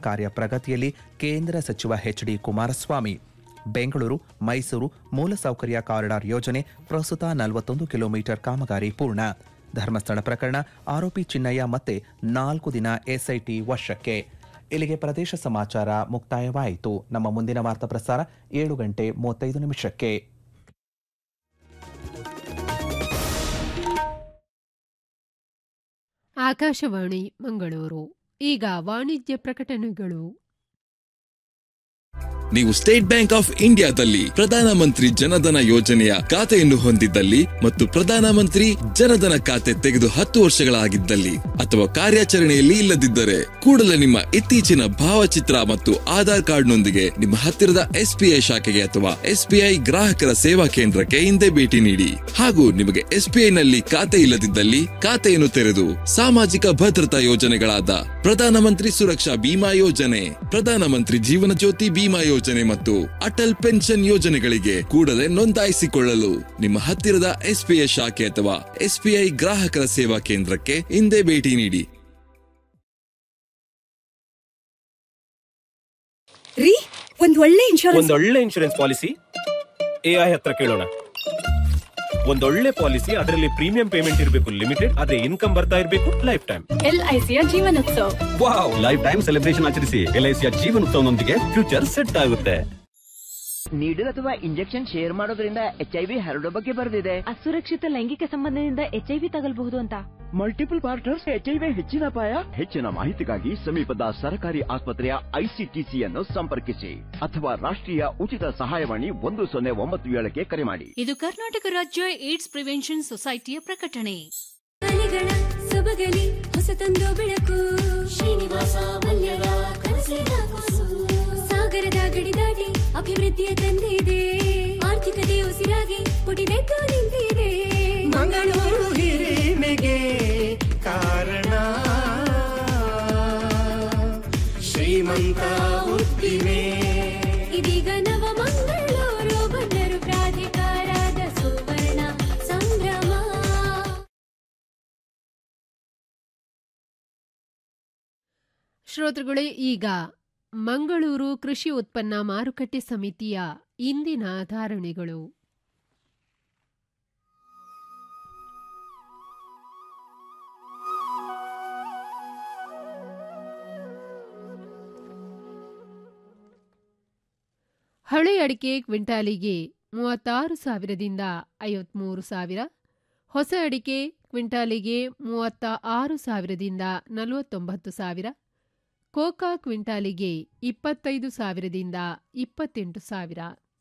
ಕಾರ್ಯ ಪ್ರಗತಿಯಲ್ಲಿ ಕೇಂದ್ರ ಸಚಿವ ಎಚ್ ಡಿ ಕುಮಾರಸ್ವಾಮಿ ಬೆಂಗಳೂರು ಮೈಸೂರು ಮೂಲಸೌಕರ್ಯ ಕಾರಿಡಾರ್ ಯೋಜನೆ ಪ್ರಸ್ತುತ ನಲವತ್ತೊಂದು ಕಿಲೋಮೀಟರ್ ಕಾಮಗಾರಿ ಪೂರ್ಣ ಧರ್ಮಸ್ಥಳ ಪ್ರಕರಣ ಆರೋಪಿ ಚಿನ್ನಯ್ಯ ಮತ್ತೆ ನಾಲ್ಕು ದಿನ ಎಸ್ಐಟಿ ವಶಕ್ಕೆ ಇಲ್ಲಿಗೆ ಪ್ರದೇಶ ಸಮಾಚಾರ ಮುಕ್ತಾಯವಾಯಿತು ನಮ್ಮ ಮುಂದಿನ ವಾರ್ತಾ ಪ್ರಸಾರ ಏಳು ಗಂಟೆ ಮೂವತ್ತೈದು ನಿಮಿಷಕ್ಕೆ ಆಕಾಶವಾಣಿ ಮಂಗಳೂರು ಈಗ ವಾಣಿಜ್ಯ ಪ್ರಕಟಣೆಗಳು ನೀವು ಸ್ಟೇಟ್ ಬ್ಯಾಂಕ್ ಆಫ್ ಇಂಡಿಯಾದಲ್ಲಿ ಪ್ರಧಾನಮಂತ್ರಿ ಜನಧನ ಯೋಜನೆಯ ಖಾತೆಯನ್ನು ಹೊಂದಿದ್ದಲ್ಲಿ ಮತ್ತು ಪ್ರಧಾನಮಂತ್ರಿ ಜನಧನ ಖಾತೆ ತೆಗೆದು ಹತ್ತು ವರ್ಷಗಳಾಗಿದ್ದಲ್ಲಿ ಅಥವಾ ಕಾರ್ಯಾಚರಣೆಯಲ್ಲಿ ಇಲ್ಲದಿದ್ದರೆ ಕೂಡಲೇ ನಿಮ್ಮ ಇತ್ತೀಚಿನ ಭಾವಚಿತ್ರ ಮತ್ತು ಆಧಾರ್ ಕಾರ್ಡ್ನೊಂದಿಗೆ ನಿಮ್ಮ ಹತ್ತಿರದ ಎಸ್ಬಿಐ ಶಾಖೆಗೆ ಅಥವಾ ಎಸ್ಬಿಐ ಗ್ರಾಹಕರ ಸೇವಾ ಕೇಂದ್ರಕ್ಕೆ ಹಿಂದೆ ಭೇಟಿ ನೀಡಿ ಹಾಗೂ ನಿಮಗೆ ಎಸ್ಬಿಐ ನಲ್ಲಿ ಖಾತೆ ಇಲ್ಲದಿದ್ದಲ್ಲಿ ಖಾತೆಯನ್ನು ತೆರೆದು ಸಾಮಾಜಿಕ ಭದ್ರತಾ ಯೋಜನೆಗಳಾದ ಪ್ರಧಾನಮಂತ್ರಿ ಸುರಕ್ಷಾ ಬಿಮಾ ಯೋಜನೆ ಪ್ರಧಾನಮಂತ್ರಿ ಜೀವನ ಜ್ಯೋತಿ ಬಿಮಾ ಯೋಜನೆ ಮತ್ತು ಅಟಲ್ ಪೆನ್ಷನ್ ಯೋಜನೆಗಳಿಗೆ ಕೂಡಲೇ ನೋಂದಾಯಿಸಿಕೊಳ್ಳಲು ನಿಮ್ಮ ಹತ್ತಿರದ ಎಸ್ಬಿಐ ಶಾಖೆ ಅಥವಾ ಎಸ್ಬಿಐ ಗ್ರಾಹಕರ ಸೇವಾ ಕೇಂದ್ರಕ್ಕೆ ಹಿಂದೆ ಭೇಟಿ ನೀಡಿ ರೀ ಒಂದ್ ಒಳ್ಳೆ ಇನ್ಶೂರೆನ್ಸ್ ಒಂದೊಳ್ಳೆ ಇನ್ಶೂರೆನ್ಸ್ ಪಾಲಿಸಿ ಎಐ ಹತ್ರ ಕೇಳೋಣ ಒಂದೊಳ್ಳೆ ಪಾಲಿಸಿ ಅದರಲ್ಲಿ ಪ್ರೀಮಿಯಂ ಪೇಮೆಂಟ್ ಇರಬೇಕು ಲಿಮಿಟೆಡ್ ಅದೇ ಇನ್ಕಮ್ ಬರ್ತಾ ಇರಬೇಕು ಲೈಫ್ ಟೈಮ್ ಎಲ್ಐಸಿಯ ಜೀವನೋತ್ಸವ ವಾವ್ ಲೈಫ್ ಟೈಮ್ ಸೆಲೆಬ್ರೇಷನ್ ಆಚರಿಸಿ ಎಲ್ಐಸಿಯ ಜೀವನೋತ್ಸವನೊಂದಿಗೆ ಫ್ಯೂಚರ್ ಸೆಟ್ ಆಗುತ್ತೆ ನೀಡಲ್ ಅಥವಾ ಇಂಜೆಕ್ಷನ್ ಶೇರ್ ಮಾಡೋದ್ರಿಂದ ಎಚ್ ಐ ವಿ ಹರಡೋ ಬಗ್ಗೆ ಬರೆದಿದೆ ಅಸುರಕ್ಷಿತ ಲೈಂಗಿಕ ಸಂಬಂಧದಿಂದ ಎಚ್ಐವಿ ತಗಲ್ಬಹುದು ಅಂತ multiple partners H I V ಹೆಚ್ಚಿನ ಅಪಾಯ ಹೆಚ್ಚಿನ ಮಾಹಿತಿಗಾಗಿ ಸಮೀಪದ ಸರ್ಕಾರಿ ಆಸ್ಪತ್ರೆಯ ಐಸಿಟಿಸಿ ಅನ್ನು ಸಂಪರ್ಕಿಸಿ ಅಥವಾ ರಾಷ್ಟ್ರೀಯ ಉಚಿತ ಸಹಾಯವಾಣಿ ಒಂದು ಸೊನ್ನೆ ಒಂಬತ್ತು ಏಳಕ್ಕೆ ಕರೆ ಮಾಡಿ ಇದು ಕರ್ನಾಟಕ ರಾಜ್ಯ ಏಡ್ಸ್ ಪ್ರಿವೆನ್ಷನ್ ಸೊಸೈಟಿಯ ಪ್ರಕಟಣೆ ಅಲೆಗಳ ಸೊಬಗಲಿ ಹೊಸತೊಂದು ಬೆಳಕು ಶ್ರೀನಿವಾಸ ಮಲ್ಯರ ಕನಸಿನ ಕೂಸು ಸಾಗರದ ಗಡಿ ದಾಟಿ ಅಭಿವೃದ್ಧಿಯ ತಂದಿದೆ ಆರ್ಥಿಕತೆ ಉಸಿರಾಗಿ ಪುಟಿದೆದ್ದು ನಿಂತಿದೆ ಮಂಗಳೂರು ಹಿರಿಮೆಗೆ ಕಾರಣ ಶ್ರೀಮಂತ ಉದ್ದಿಮೆ ಇದೀಗ ನವ ಮಂಗಳೂರು ಬಂದರು ಪ್ರಾಧಿಕಾರದ ಸುವರ್ಣ ಸಂಭ್ರಮ ಶ್ರೋತೃಗಳೇ ಈಗ ಮಂಗಳೂರು ಕೃಷಿ ಉತ್ಪನ್ನ ಮಾರುಕಟ್ಟೆ ಸಮಿತಿಯ ಇಂದಿನ ಧಾರಣೆಗಳು ಹಳೆ ಅಡಿಕೆ ಕ್ವಿಂಟಾಲಿಗೆ ಮೂವತ್ತಾರು ಸಾವಿರದಿಂದ ಐವತ್ಮೂರು ಸಾವಿರ ಹೊಸ ಅಡಿಕೆ ಕ್ವಿಂಟಾಲಿಗೆ ಮೂವತ್ತ ಆರು ಸಾವಿರದಿಂದ ನಲವತ್ತೊಂಬತ್ತು ಸಾವಿರ ಕೋಕಾ ಕ್ವಿಂಟಾಲಿಗೆ ಇಪ್ಪತ್ತೈದು ಸಾವಿರದಿಂದ ಇಪ್ಪತ್ತೆಂಟು ಸಾವಿರ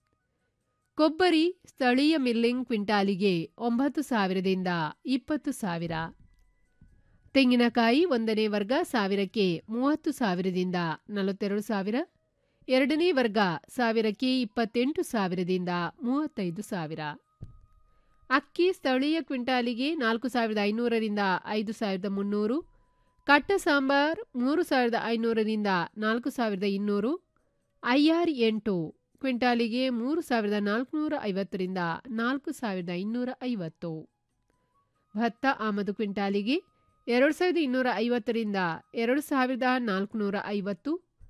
ಕೊಬ್ಬರಿ ಸ್ಥಳೀಯ ಮಿಲ್ಲಿಂಗ್ ಕ್ವಿಂಟಾಲಿಗೆ ಒಂಬತ್ತು ಸಾವಿರದಿಂದ ಇಪ್ಪತ್ತು ಸಾವಿರ ತೆಂಗಿನಕಾಯಿ ಒಂದನೇ ವರ್ಗ ಸಾವಿರಕ್ಕೆ ಮೂವತ್ತು ಸಾವಿರದಿಂದ ನಲವತ್ತೆರಡು ಸಾವಿರ ಎರಡನೇ ವರ್ಗ ಸಾವಿರಕ್ಕೆ ಇಪ್ಪತ್ತೆಂಟು ಸಾವಿರದಿಂದ ಮೂವತ್ತೈದು ಸಾವಿರ ಅಕ್ಕಿ ಸ್ಥಳೀಯ ಕ್ವಿಂಟಾಲಿಗೆ ನಾಲ್ಕು ಸಾವಿರದ ಐನೂರರಿಂದ ಐದು ಸಾವಿರದ ಮುನ್ನೂರು ಕಟ್ಟ ಸಾಂಬಾರ್ ಮೂರು ಸಾವಿರದ ಐನೂರರಿಂದ ನಾಲ್ಕು ಸಾವಿರದ ಇನ್ನೂರು ಐಆರ್ ಎಂಟು ಕ್ವಿಂಟಾಲಿಗೆ ಮೂರು ಸಾವಿರದ ನಾಲ್ಕುನೂರ ಐವತ್ತರಿಂದ ನಾಲ್ಕು ಸಾವಿರದ ಇನ್ನೂರ ಐವತ್ತು ಭತ್ತ ಆಮದು ಕ್ವಿಂಟಾಲಿಗೆ ಎರಡು ಸಾವಿರದ ಇನ್ನೂರ ಐವತ್ತರಿಂದ ಎರಡು ಸಾವಿರದ ನಾಲ್ಕುನೂರ ಐವತ್ತು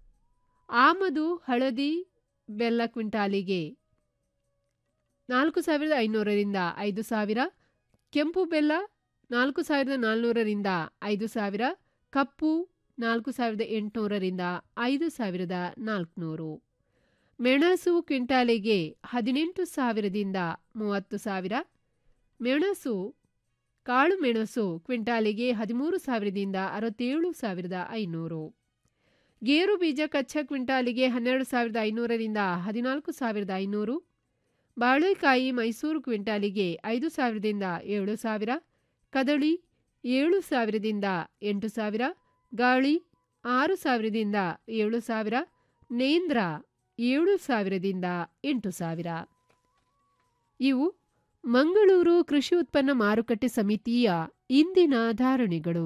ಆಮದು ಹಳದಿ ಬೆಲ್ಲ ಕ್ವಿಂಟಾಲಿಗೆ ನಾಲ್ಕು ಸಾವಿರದ ಐನೂರರಿಂದ ಐದು ಸಾವಿರ ಕೆಂಪು ಬೆಲ್ಲ ನಾಲ್ಕು ಸಾವಿರದ ನಾಲ್ನೂರರಿಂದ ಐದು ಸಾವಿರ ಕಪ್ಪು ನಾಲ್ಕು ಸಾವಿರದ ಎಂಟುನೂರರಿಂದ ಐದು ಸಾವಿರದ ನಾಲ್ಕುನೂರು ಮೆಣಸು ಕ್ವಿಂಟಾಲಿಗೆ ಹದಿನೆಂಟು ಸಾವಿರದಿಂದ ಮೂವತ್ತು ಸಾವಿರ ಮೆಣಸು ಕಾಳು ಮೆಣಸು ಕ್ವಿಂಟಾಲಿಗೆ ಹದಿಮೂರು ಸಾವಿರದಿಂದ ಅರವತ್ತೇಳು ಸಾವಿರದ ಐನೂರು ಗೇರು ಬೀಜ ಕಚ್ಚಾ ಕ್ವಿಂಟಾಲಿಗೆ ಹನ್ನೆರಡು ಸಾವಿರದ ಐನೂರರಿಂದ ಹದಿನಾಲ್ಕು ಸಾವಿರದ ಐನೂರು ಬಾಳೆಕಾಯಿ ಮೈಸೂರು ಕ್ವಿಂಟಾಲಿಗೆ ಐದು ಸಾವಿರದಿಂದ ಏಳು ಸಾವಿರ ಕದಳಿ ಏಳು ಸಾವಿರದಿಂದ ಎಂಟು ಸಾವಿರ ಗಾಳಿ ಆರು ಸಾವಿರದಿಂದ ಏಳು ಸಾವಿರ ನೇಂದ್ರ ಏಳು ಸಾವಿರದಿಂದ ಎಂಟು ಸಾವಿರ ಇವು ಮಂಗಳೂರು ಕೃಷಿ ಉತ್ಪನ್ನ ಮಾರುಕಟ್ಟೆ ಸಮಿತಿಯ ಇಂದಿನ ಧಾರಣೆಗಳು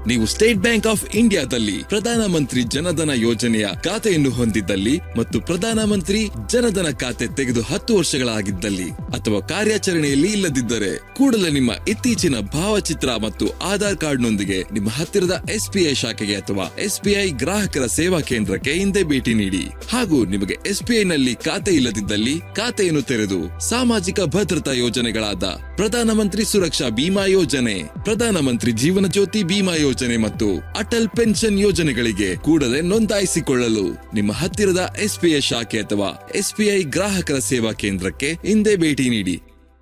ನೀವು ಸ್ಟೇಟ್ ಬ್ಯಾಂಕ್ ಆಫ್ ಇಂಡಿಯಾದಲ್ಲಿ ಪ್ರಧಾನಮಂತ್ರಿ ಜನಧನ ಯೋಜನೆಯ ಖಾತೆಯನ್ನು ಹೊಂದಿದ್ದಲ್ಲಿ ಮತ್ತು ಪ್ರಧಾನಮಂತ್ರಿ ಜನಧನ ಖಾತೆ ತೆಗೆದು ಹತ್ತು ವರ್ಷಗಳಾಗಿದ್ದಲ್ಲಿ ಅಥವಾ ಕಾರ್ಯಾಚರಣೆಯಲ್ಲಿ ಇಲ್ಲದಿದ್ದರೆ ಕೂಡಲೇ ನಿಮ್ಮ ಇತ್ತೀಚಿನ ಭಾವಚಿತ್ರ ಮತ್ತು ಆಧಾರ್ ಕಾರ್ಡ್ನೊಂದಿಗೆ ನಿಮ್ಮ ಹತ್ತಿರದ ಎಸ್ಬಿಐ ಶಾಖೆಗೆ ಅಥವಾ ಎಸ್ಬಿಐ ಗ್ರಾಹಕರ ಸೇವಾ ಕೇಂದ್ರಕ್ಕೆ ಹಿಂದೆ ಭೇಟಿ ನೀಡಿ ಹಾಗೂ ನಿಮಗೆ ಎಸ್ಬಿಐ ನಲ್ಲಿ ಖಾತೆ ಇಲ್ಲದಿದ್ದಲ್ಲಿ ಖಾತೆಯನ್ನು ತೆರೆದು ಸಾಮಾಜಿಕ ಭದ್ರತಾ ಯೋಜನೆಗಳಾದ ಪ್ರಧಾನಮಂತ್ರಿ ಸುರಕ್ಷಾ ಬಿಮಾ ಯೋಜನೆ ಪ್ರಧಾನಮಂತ್ರಿ ಜೀವನ ಜ್ಯೋತಿ ಬಿಮಾ ಯೋಜನೆ ಮತ್ತು ಅಟಲ್ ಪೆನ್ಷನ್ ಯೋಜನೆಗಳಿಗೆ ಕೂಡಲೇ ನೋಂದಾಯಿಸಿಕೊಳ್ಳಲು ನಿಮ್ಮ ಹತ್ತಿರದ ಎಸ್ಬಿಐ ಶಾಖೆ ಅಥವಾ ಎಸ್ಬಿಐ ಗ್ರಾಹಕರ ಸೇವಾ ಕೇಂದ್ರಕ್ಕೆ ಹಿಂದೆ ಭೇಟಿ ನೀಡಿ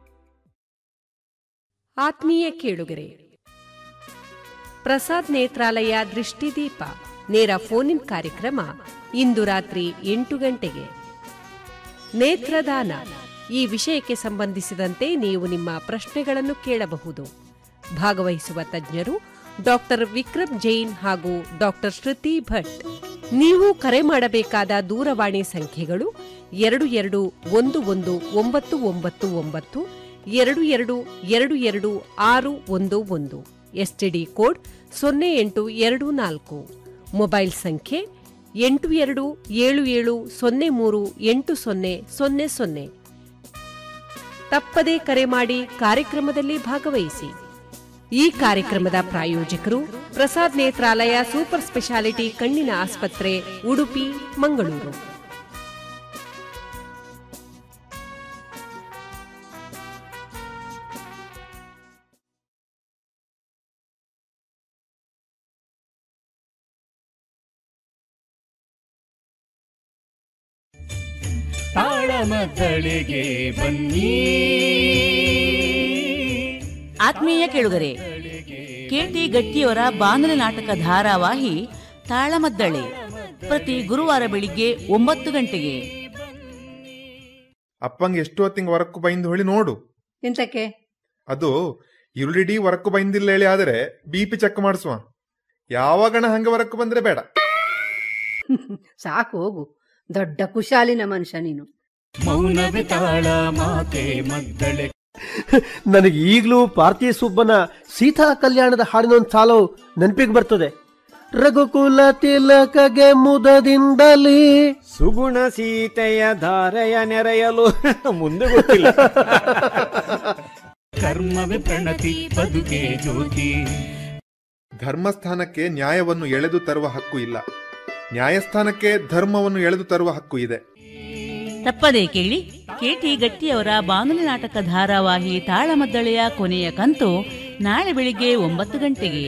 ಆತ್ಮೀಯ ಕೇಳುಗರೆ ಪ್ರಸಾದ್ ನೇತ್ರಾಲಯ ದೃಷ್ಟಿದೀಪ ನೇರ ಫೋನ್ ಇನ್ ಕಾರ್ಯಕ್ರಮ ಇಂದು ರಾತ್ರಿ ಎಂಟು ಗಂಟೆಗೆ ನೇತ್ರದಾನ ಈ ವಿಷಯಕ್ಕೆ ಸಂಬಂಧಿಸಿದಂತೆ ನೀವು ನಿಮ್ಮ ಪ್ರಶ್ನೆಗಳನ್ನು ಕೇಳಬಹುದು ಭಾಗವಹಿಸುವ ತಜ್ಞರು ಡಾಕ್ಟರ್ ವಿಕ್ರಮ್ ಜೈನ್ ಹಾಗೂ ಡಾಕ್ಟರ್ ಶ್ರುತಿ ಭಟ್ ನೀವು ಕರೆ ಮಾಡಬೇಕಾದ ದೂರವಾಣಿ ಸಂಖ್ಯೆಗಳು ಎರಡು ಎರಡು ಒಂದು ಒಂದು ಒಂಬತ್ತು ಒಂಬತ್ತು ಒಂಬತ್ತು ಎರಡು ಎರಡು ಎರಡು ಎರಡು ಆರು ಒಂದು ಒಂದು ಎಸ್ಟಿಡಿ ಕೋಡ್ ಸೊನ್ನೆ ಎಂಟು ಎರಡು ನಾಲ್ಕು ಮೊಬೈಲ್ ಸಂಖ್ಯೆ ಎಂಟು ಎರಡು ಏಳು ಏಳು ಸೊನ್ನೆ ಮೂರು ಎಂಟು ಸೊನ್ನೆ ಸೊನ್ನೆ ಸೊನ್ನೆ ತಪ್ಪದೇ ಕರೆ ಮಾಡಿ ಕಾರ್ಯಕ್ರಮದಲ್ಲಿ ಭಾಗವಹಿಸಿ ಈ ಕಾರ್ಯಕ್ರಮದ ಪ್ರಾಯೋಜಕರು ಪ್ರಸಾದ್ ನೇತ್ರಾಲಯ ಸೂಪರ್ ಸ್ಪೆಷಾಲಿಟಿ ಕಣ್ಣಿನ ಆಸ್ಪತ್ರೆ ಉಡುಪಿ ಮಂಗಳೂರು ತಾಳಮದ್ದಳೆಗೆ ಬನ್ನಿ ಆತ್ಮೀಯ ಕೇಳುಗರೆ ಕೆಟಿ ಗಟ್ಟಿಯವರ ಬಾನುಲಿ ನಾಟಕ ಧಾರಾವಾಹಿ ತಾಳಮದ್ದಳೆ ಪ್ರತಿ ಗುರುವಾರ ಬೆಳಿಗ್ಗೆ ಒಂಬತ್ತು ಗಂಟೆಗೆ ಅಪ್ಪಂಗೆ ಎಷ್ಟು ಹೊತ್ತಿಂಗ್ ಹೊರಕ್ಕು ಬೈಂದು ಹೊಳಿ ನೋಡು ಎಂತಕ್ಕೆ ಅದು ಇರುಳಿಡೀ ಹೊರಕ್ಕು ಬೈಂದಿಲ್ಲ ಹೇಳಿ ಆದರೆ ಬಿ ಪಿ ಚೆಕ್ ಮಾಡಿಸುವ ಯಾವಾಗಣ ಹಂಗೆ ಹೊರಕ್ಕು ಬಂದ್ರೆ ಬೇಡ ಸಾಕು ಹೋಗು ದೊಡ್ಡ ಕುಶಾಲಿನ ಮನುಷ್ಯ ನೀನು ಮೌನವೇ ತಾಳ ಮಾತೆ ಮದ್ದಳೆ ನನಗೆ ಈಗಲೂ ಪಾರ್ಥಿ ಸುಬ್ಬನ ಸೀತಾ ಕಲ್ಯಾಣದ ಹಾಡಿನ ಒಂದು ಸಾಲು ನೆನಪಿಗೆ ಬರ್ತದೆ ರಘುಕುಲ ತಿಲಕಗೆ ಮುದದಿಂದಲೇ ಸುಗುಣ ಸೀತೆಯ ಧಾರೆಯ ನೆರೆಯಲು ಮುಂದೆ ಗೊತ್ತಿಲ್ಲ ಕರ್ಮವೇ ಪ್ರಣತಿ ಬದುಕೆ ಜ್ಯೋತಿ ಧರ್ಮಸ್ಥಾನಕ್ಕೆ ನ್ಯಾಯವನ್ನು ಎಳೆದು ತರುವ ಹಕ್ಕು ಇಲ್ಲ ನ್ಯಾಯಸ್ಥಾನಕ್ಕೆ ಧರ್ಮವನ್ನು ಎಳೆದು ತರುವ ಹಕ್ಕು ಇದೆ ತಪ್ಪದೇ ಕೇಳಿ ಕೆಟಿ ಗಟ್ಟಿಯವರ ಬಾನುಲಿ ನಾಟಕ ಧಾರಾವಾಹಿ ತಾಳಮದ್ದಳೆಯ ಕೊನೆಯ ಕಂತು ನಾಳೆ ಬೆಳಿಗ್ಗೆ ಒಂಬತ್ತು ಗಂಟೆಗೆ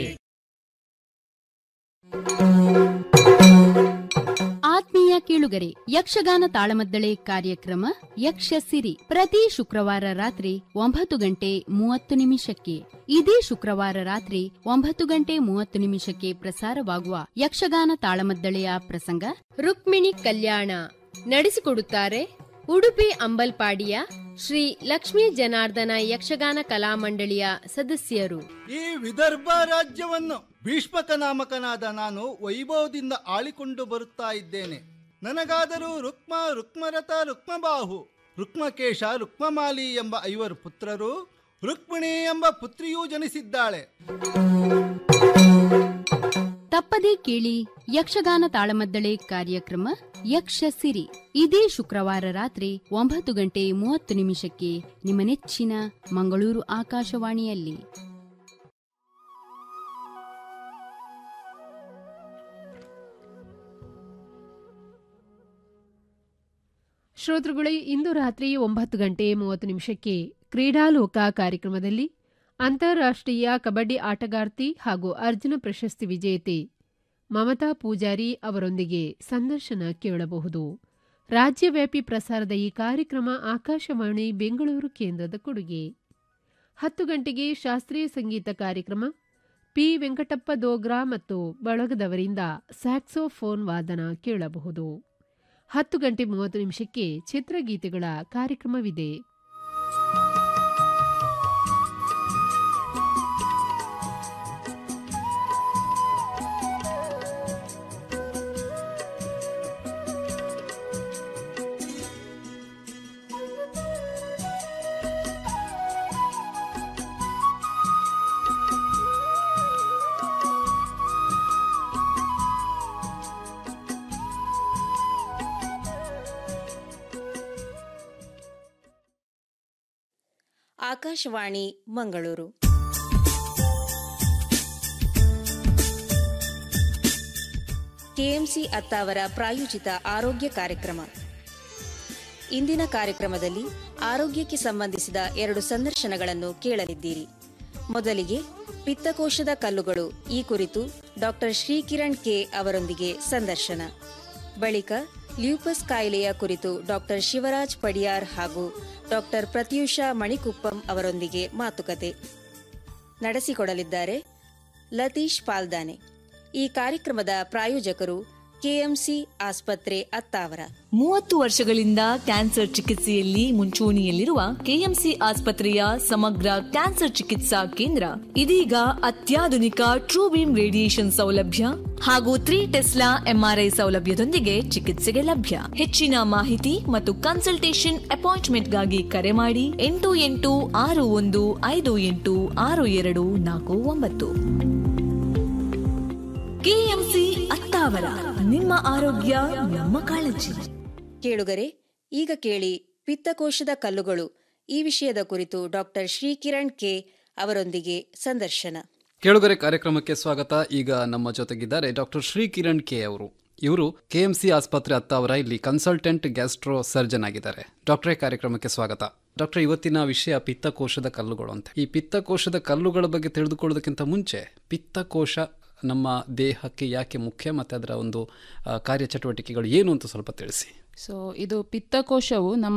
ಆತ್ಮೀಯ ಕೇಳುಗರೆ ಯಕ್ಷಗಾನ ತಾಳಮದ್ದಳೆ ಕಾರ್ಯಕ್ರಮ ಯಕ್ಷ ಸಿರಿ ಪ್ರತಿ ಶುಕ್ರವಾರ ರಾತ್ರಿ ಒಂಬತ್ತು ಗಂಟೆ ಮೂವತ್ತು ನಿಮಿಷಕ್ಕೆ ಇದೇ ಶುಕ್ರವಾರ ರಾತ್ರಿ ಒಂಬತ್ತು ಗಂಟೆ ಮೂವತ್ತು ನಿಮಿಷಕ್ಕೆ ಪ್ರಸಾರವಾಗುವ ಯಕ್ಷಗಾನ ತಾಳಮದ್ದಳೆಯ ಪ್ರಸಂಗ ರುಕ್ಮಿಣಿ ಕಲ್ಯಾಣ ನಡೆಸಿಕೊಡುತ್ತಾರೆ ಉಡುಪಿ ಅಂಬಲ್ಪಾಡಿಯ ಶ್ರೀ ಲಕ್ಷ್ಮೀ ಜನಾರ್ದನ ಯಕ್ಷಗಾನ ಕಲಾಮಂಡಳಿಯ ಸದಸ್ಯರು ಈ ವಿದರ್ಭ ರಾಜ್ಯವನ್ನು ಭೀಷ್ಮಕ ನಾಮಕನಾದ ನಾನು ವೈಭವದಿಂದ ಆಳಿಕೊಂಡು ಬರುತ್ತಾ ಇದ್ದೇನೆ ನನಗಾದರೂ ರುಕ್ಮ ರುಕ್ಮರಥ ರುಕ್ಮಬಾಹು ರುಕ್ಮಕೇಶ ರುಕ್ಮಮಾಲಿ ಎಂಬ ಐವರು ಪುತ್ರರು ರುಕ್ಮಿಣಿ ಎಂಬ ಪುತ್ರಿಯೂ ಜನಿಸಿದ್ದಾಳೆ ತಪ್ಪದೇ ಕೇಳಿ ಯಕ್ಷಗಾನ ತಾಳಮದ್ದಳೆ ಕಾರ್ಯಕ್ರಮ ಯಕ್ಷ ಸಿರಿ ಇದೇ ಶುಕ್ರವಾರ ರಾತ್ರಿ ಒಂಬತ್ತು ಗಂಟೆ ಮೂವತ್ತು ನಿಮಿಷಕ್ಕೆ ನಿಮ್ಮ ನೆಚ್ಚಿನ ಮಂಗಳೂರು ಆಕಾಶವಾಣಿಯಲ್ಲಿ ಶ್ರೋತೃಗಳೇ ಇಂದು ರಾತ್ರಿ ಒಂಬತ್ತು ಗಂಟೆ ಮೂವತ್ತು ನಿಮಿಷಕ್ಕೆ ಕ್ರೀಡಾಲೋಕ ಕಾರ್ಯಕ್ರಮದಲ್ಲಿ ಅಂತಾರಾಷ್ಟ್ರೀಯ ಕಬಡ್ಡಿ ಆಟಗಾರ್ತಿ ಹಾಗೂ ಅರ್ಜುನ ಪ್ರಶಸ್ತಿ ವಿಜೇತೆ ಮಮತಾ ಪೂಜಾರಿ ಅವರೊಂದಿಗೆ ಸಂದರ್ಶನ ಕೇಳಬಹುದು ರಾಜ್ಯವ್ಯಾಪಿ ಪ್ರಸಾರದ ಈ ಕಾರ್ಯಕ್ರಮ ಆಕಾಶವಾಣಿ ಬೆಂಗಳೂರು ಕೇಂದ್ರದ ಕೊಡುಗೆ ಹತ್ತು ಗಂಟೆಗೆ ಶಾಸ್ತ್ರೀಯ ಸಂಗೀತ ಕಾರ್ಯಕ್ರಮ ಪಿ ವೆಂಕಟಪ್ಪ ದೋಗ್ರಾ ಮತ್ತು ಬಳಗದವರಿಂದ ಸ್ಯಾಕ್ಸೋಫೋನ್ ವಾದನ ಕೇಳಬಹುದು ಹತ್ತು ಗಂಟೆ ಮೂವತ್ತು ನಿಮಿಷಕ್ಕೆ ಚಿತ್ರಗೀತೆಗಳ ಕಾರ್ಯಕ್ರಮವಿದೆ ಆಕಾಶವಾಣಿ ಮಂಗಳೂರು ಕೆಎಂಸಿ ಅತ್ತಾವರ ಪ್ರಾಯೋಜಿತ ಆರೋಗ್ಯ ಕಾರ್ಯಕ್ರಮ ಇಂದಿನ ಕಾರ್ಯಕ್ರಮದಲ್ಲಿ ಆರೋಗ್ಯಕ್ಕೆ ಸಂಬಂಧಿಸಿದ ಎರಡು ಸಂದರ್ಶನಗಳನ್ನು ಕೇಳಲಿದ್ದೀರಿ ಮೊದಲಿಗೆ ಪಿತ್ತಕೋಶದ ಕಲ್ಲುಗಳು ಈ ಕುರಿತು ಡಾಕ್ಟರ್ ಶ್ರೀಕಿರಣ್ ಕೆ ಅವರೊಂದಿಗೆ ಸಂದರ್ಶನ ಬಳಿಕ ಲ್ಯೂಪಸ್ ಕಾಯಿಲೆಯ ಕುರಿತು ಡಾಕ್ಟರ್ ಶಿವರಾಜ್ ಪಡಿಯಾರ್ ಹಾಗೂ ಡಾಕ್ಟರ್ ಪ್ರತ್ಯೂಷಾ ಮಣಿಕುಪ್ಪಂ ಅವರೊಂದಿಗೆ ಮಾತುಕತೆ ನಡೆಸಿಕೊಡಲಿದ್ದಾರೆ ಲತೀಶ್ ಪಾಲ್ದಾನೆ ಈ ಕಾರ್ಯಕ್ರಮದ ಪ್ರಾಯೋಜಕರು ಕೆಎಂಸಿ ಆಸ್ಪತ್ರೆ ಅತ್ತಾವರ ಮೂವತ್ತು ವರ್ಷಗಳಿಂದ ಕ್ಯಾನ್ಸರ್ ಚಿಕಿತ್ಸೆಯಲ್ಲಿ ಮುಂಚೂಣಿಯಲ್ಲಿರುವ ಕೆಎಂಸಿ ಆಸ್ಪತ್ರೆಯ ಸಮಗ್ರ ಕ್ಯಾನ್ಸರ್ ಚಿಕಿತ್ಸಾ ಕೇಂದ್ರ ಇದೀಗ ಅತ್ಯಾಧುನಿಕ ಟ್ರೂಬೀಮ್ ರೇಡಿಯೇಷನ್ ಸೌಲಭ್ಯ ಹಾಗೂ ತ್ರೀ ಟೆಸ್ಲಾ ಎಂಆರ್ಐ ಸೌಲಭ್ಯದೊಂದಿಗೆ ಚಿಕಿತ್ಸೆಗೆ ಲಭ್ಯ ಹೆಚ್ಚಿನ ಮಾಹಿತಿ ಮತ್ತು ಕನ್ಸಲ್ಟೇಷನ್ ಅಪಾಯಿಂಟ್ಮೆಂಟ್ಗಾಗಿ ಕರೆ ಮಾಡಿ ಎಂಟು ಎಂಟು ಆರು ಒಂದು ಐದು ಎಂಟು ಆರು ಎರಡು ನಾಲ್ಕು ಒಂಬತ್ತು ಕೆಎಂಸಿ ಅತ್ತಾವರ ನಿಮ್ಮ ಆರೋಗ್ಯ ನಮ್ಮ ಕಾಳಜಿ ಕೇಳುಗರೆ ಈಗ ಕೇಳಿ ಪಿತ್ತಕೋಶದ ಕಲ್ಲುಗಳು ಈ ವಿಷಯದ ಕುರಿತು ಡಾಕ್ಟರ್ ಶ್ರೀಕಿರಣ್ ಕೆ ಅವರೊಂದಿಗೆ ಸಂದರ್ಶನ ಕೇಳುಗರೆ ಕಾರ್ಯಕ್ರಮಕ್ಕೆ ಸ್ವಾಗತ ಈಗ ನಮ್ಮ ಜೊತೆಗಿದ್ದಾರೆ ಡಾಕ್ಟರ್ ಶ್ರೀ ಕಿರಣ್ ಕೆ ಅವರು ಇವರು ಕೆಎಂಸಿ ಆಸ್ಪತ್ರೆ ಅತ್ತಾವರ ಇಲ್ಲಿ ಕನ್ಸಲ್ಟೆಂಟ್ ಗ್ಯಾಸ್ಟ್ರೋ ಸರ್ಜನ್ ಆಗಿದ್ದಾರೆ ಡಾಕ್ಟರೇ ಕಾರ್ಯಕ್ರಮಕ್ಕೆ ಸ್ವಾಗತ ಡಾಕ್ಟರ್ ಇವತ್ತಿನ ವಿಷಯ ಪಿತ್ತಕೋಶದ ಕಲ್ಲುಗಳು ಅಂತ ಈ ಪಿತ್ತಕೋಶದ ಕಲ್ಲುಗಳ ಬಗ್ಗೆ ತಿಳಿದುಕೊಳ್ಳೋದಕ್ಕಿಂತ ಮುಂಚೆ ಪಿತ್ತಕೋಶ ನಮ್ಮ ದೇಹಕ್ಕೆ ಯಾಕೆ ಮುಖ್ಯ ಮತ್ತು ಅದರ ಒಂದು ಆ, ಕಾರ್ಯಚಟುವಟಿಕೆಗಳು ಏನು ಅಂತ ಸ್ವಲ್ಪ ತಿಳಿಸಿ ಸೊ ಇದು ಪಿತ್ತಕೋಶವು ನಮ್ಮ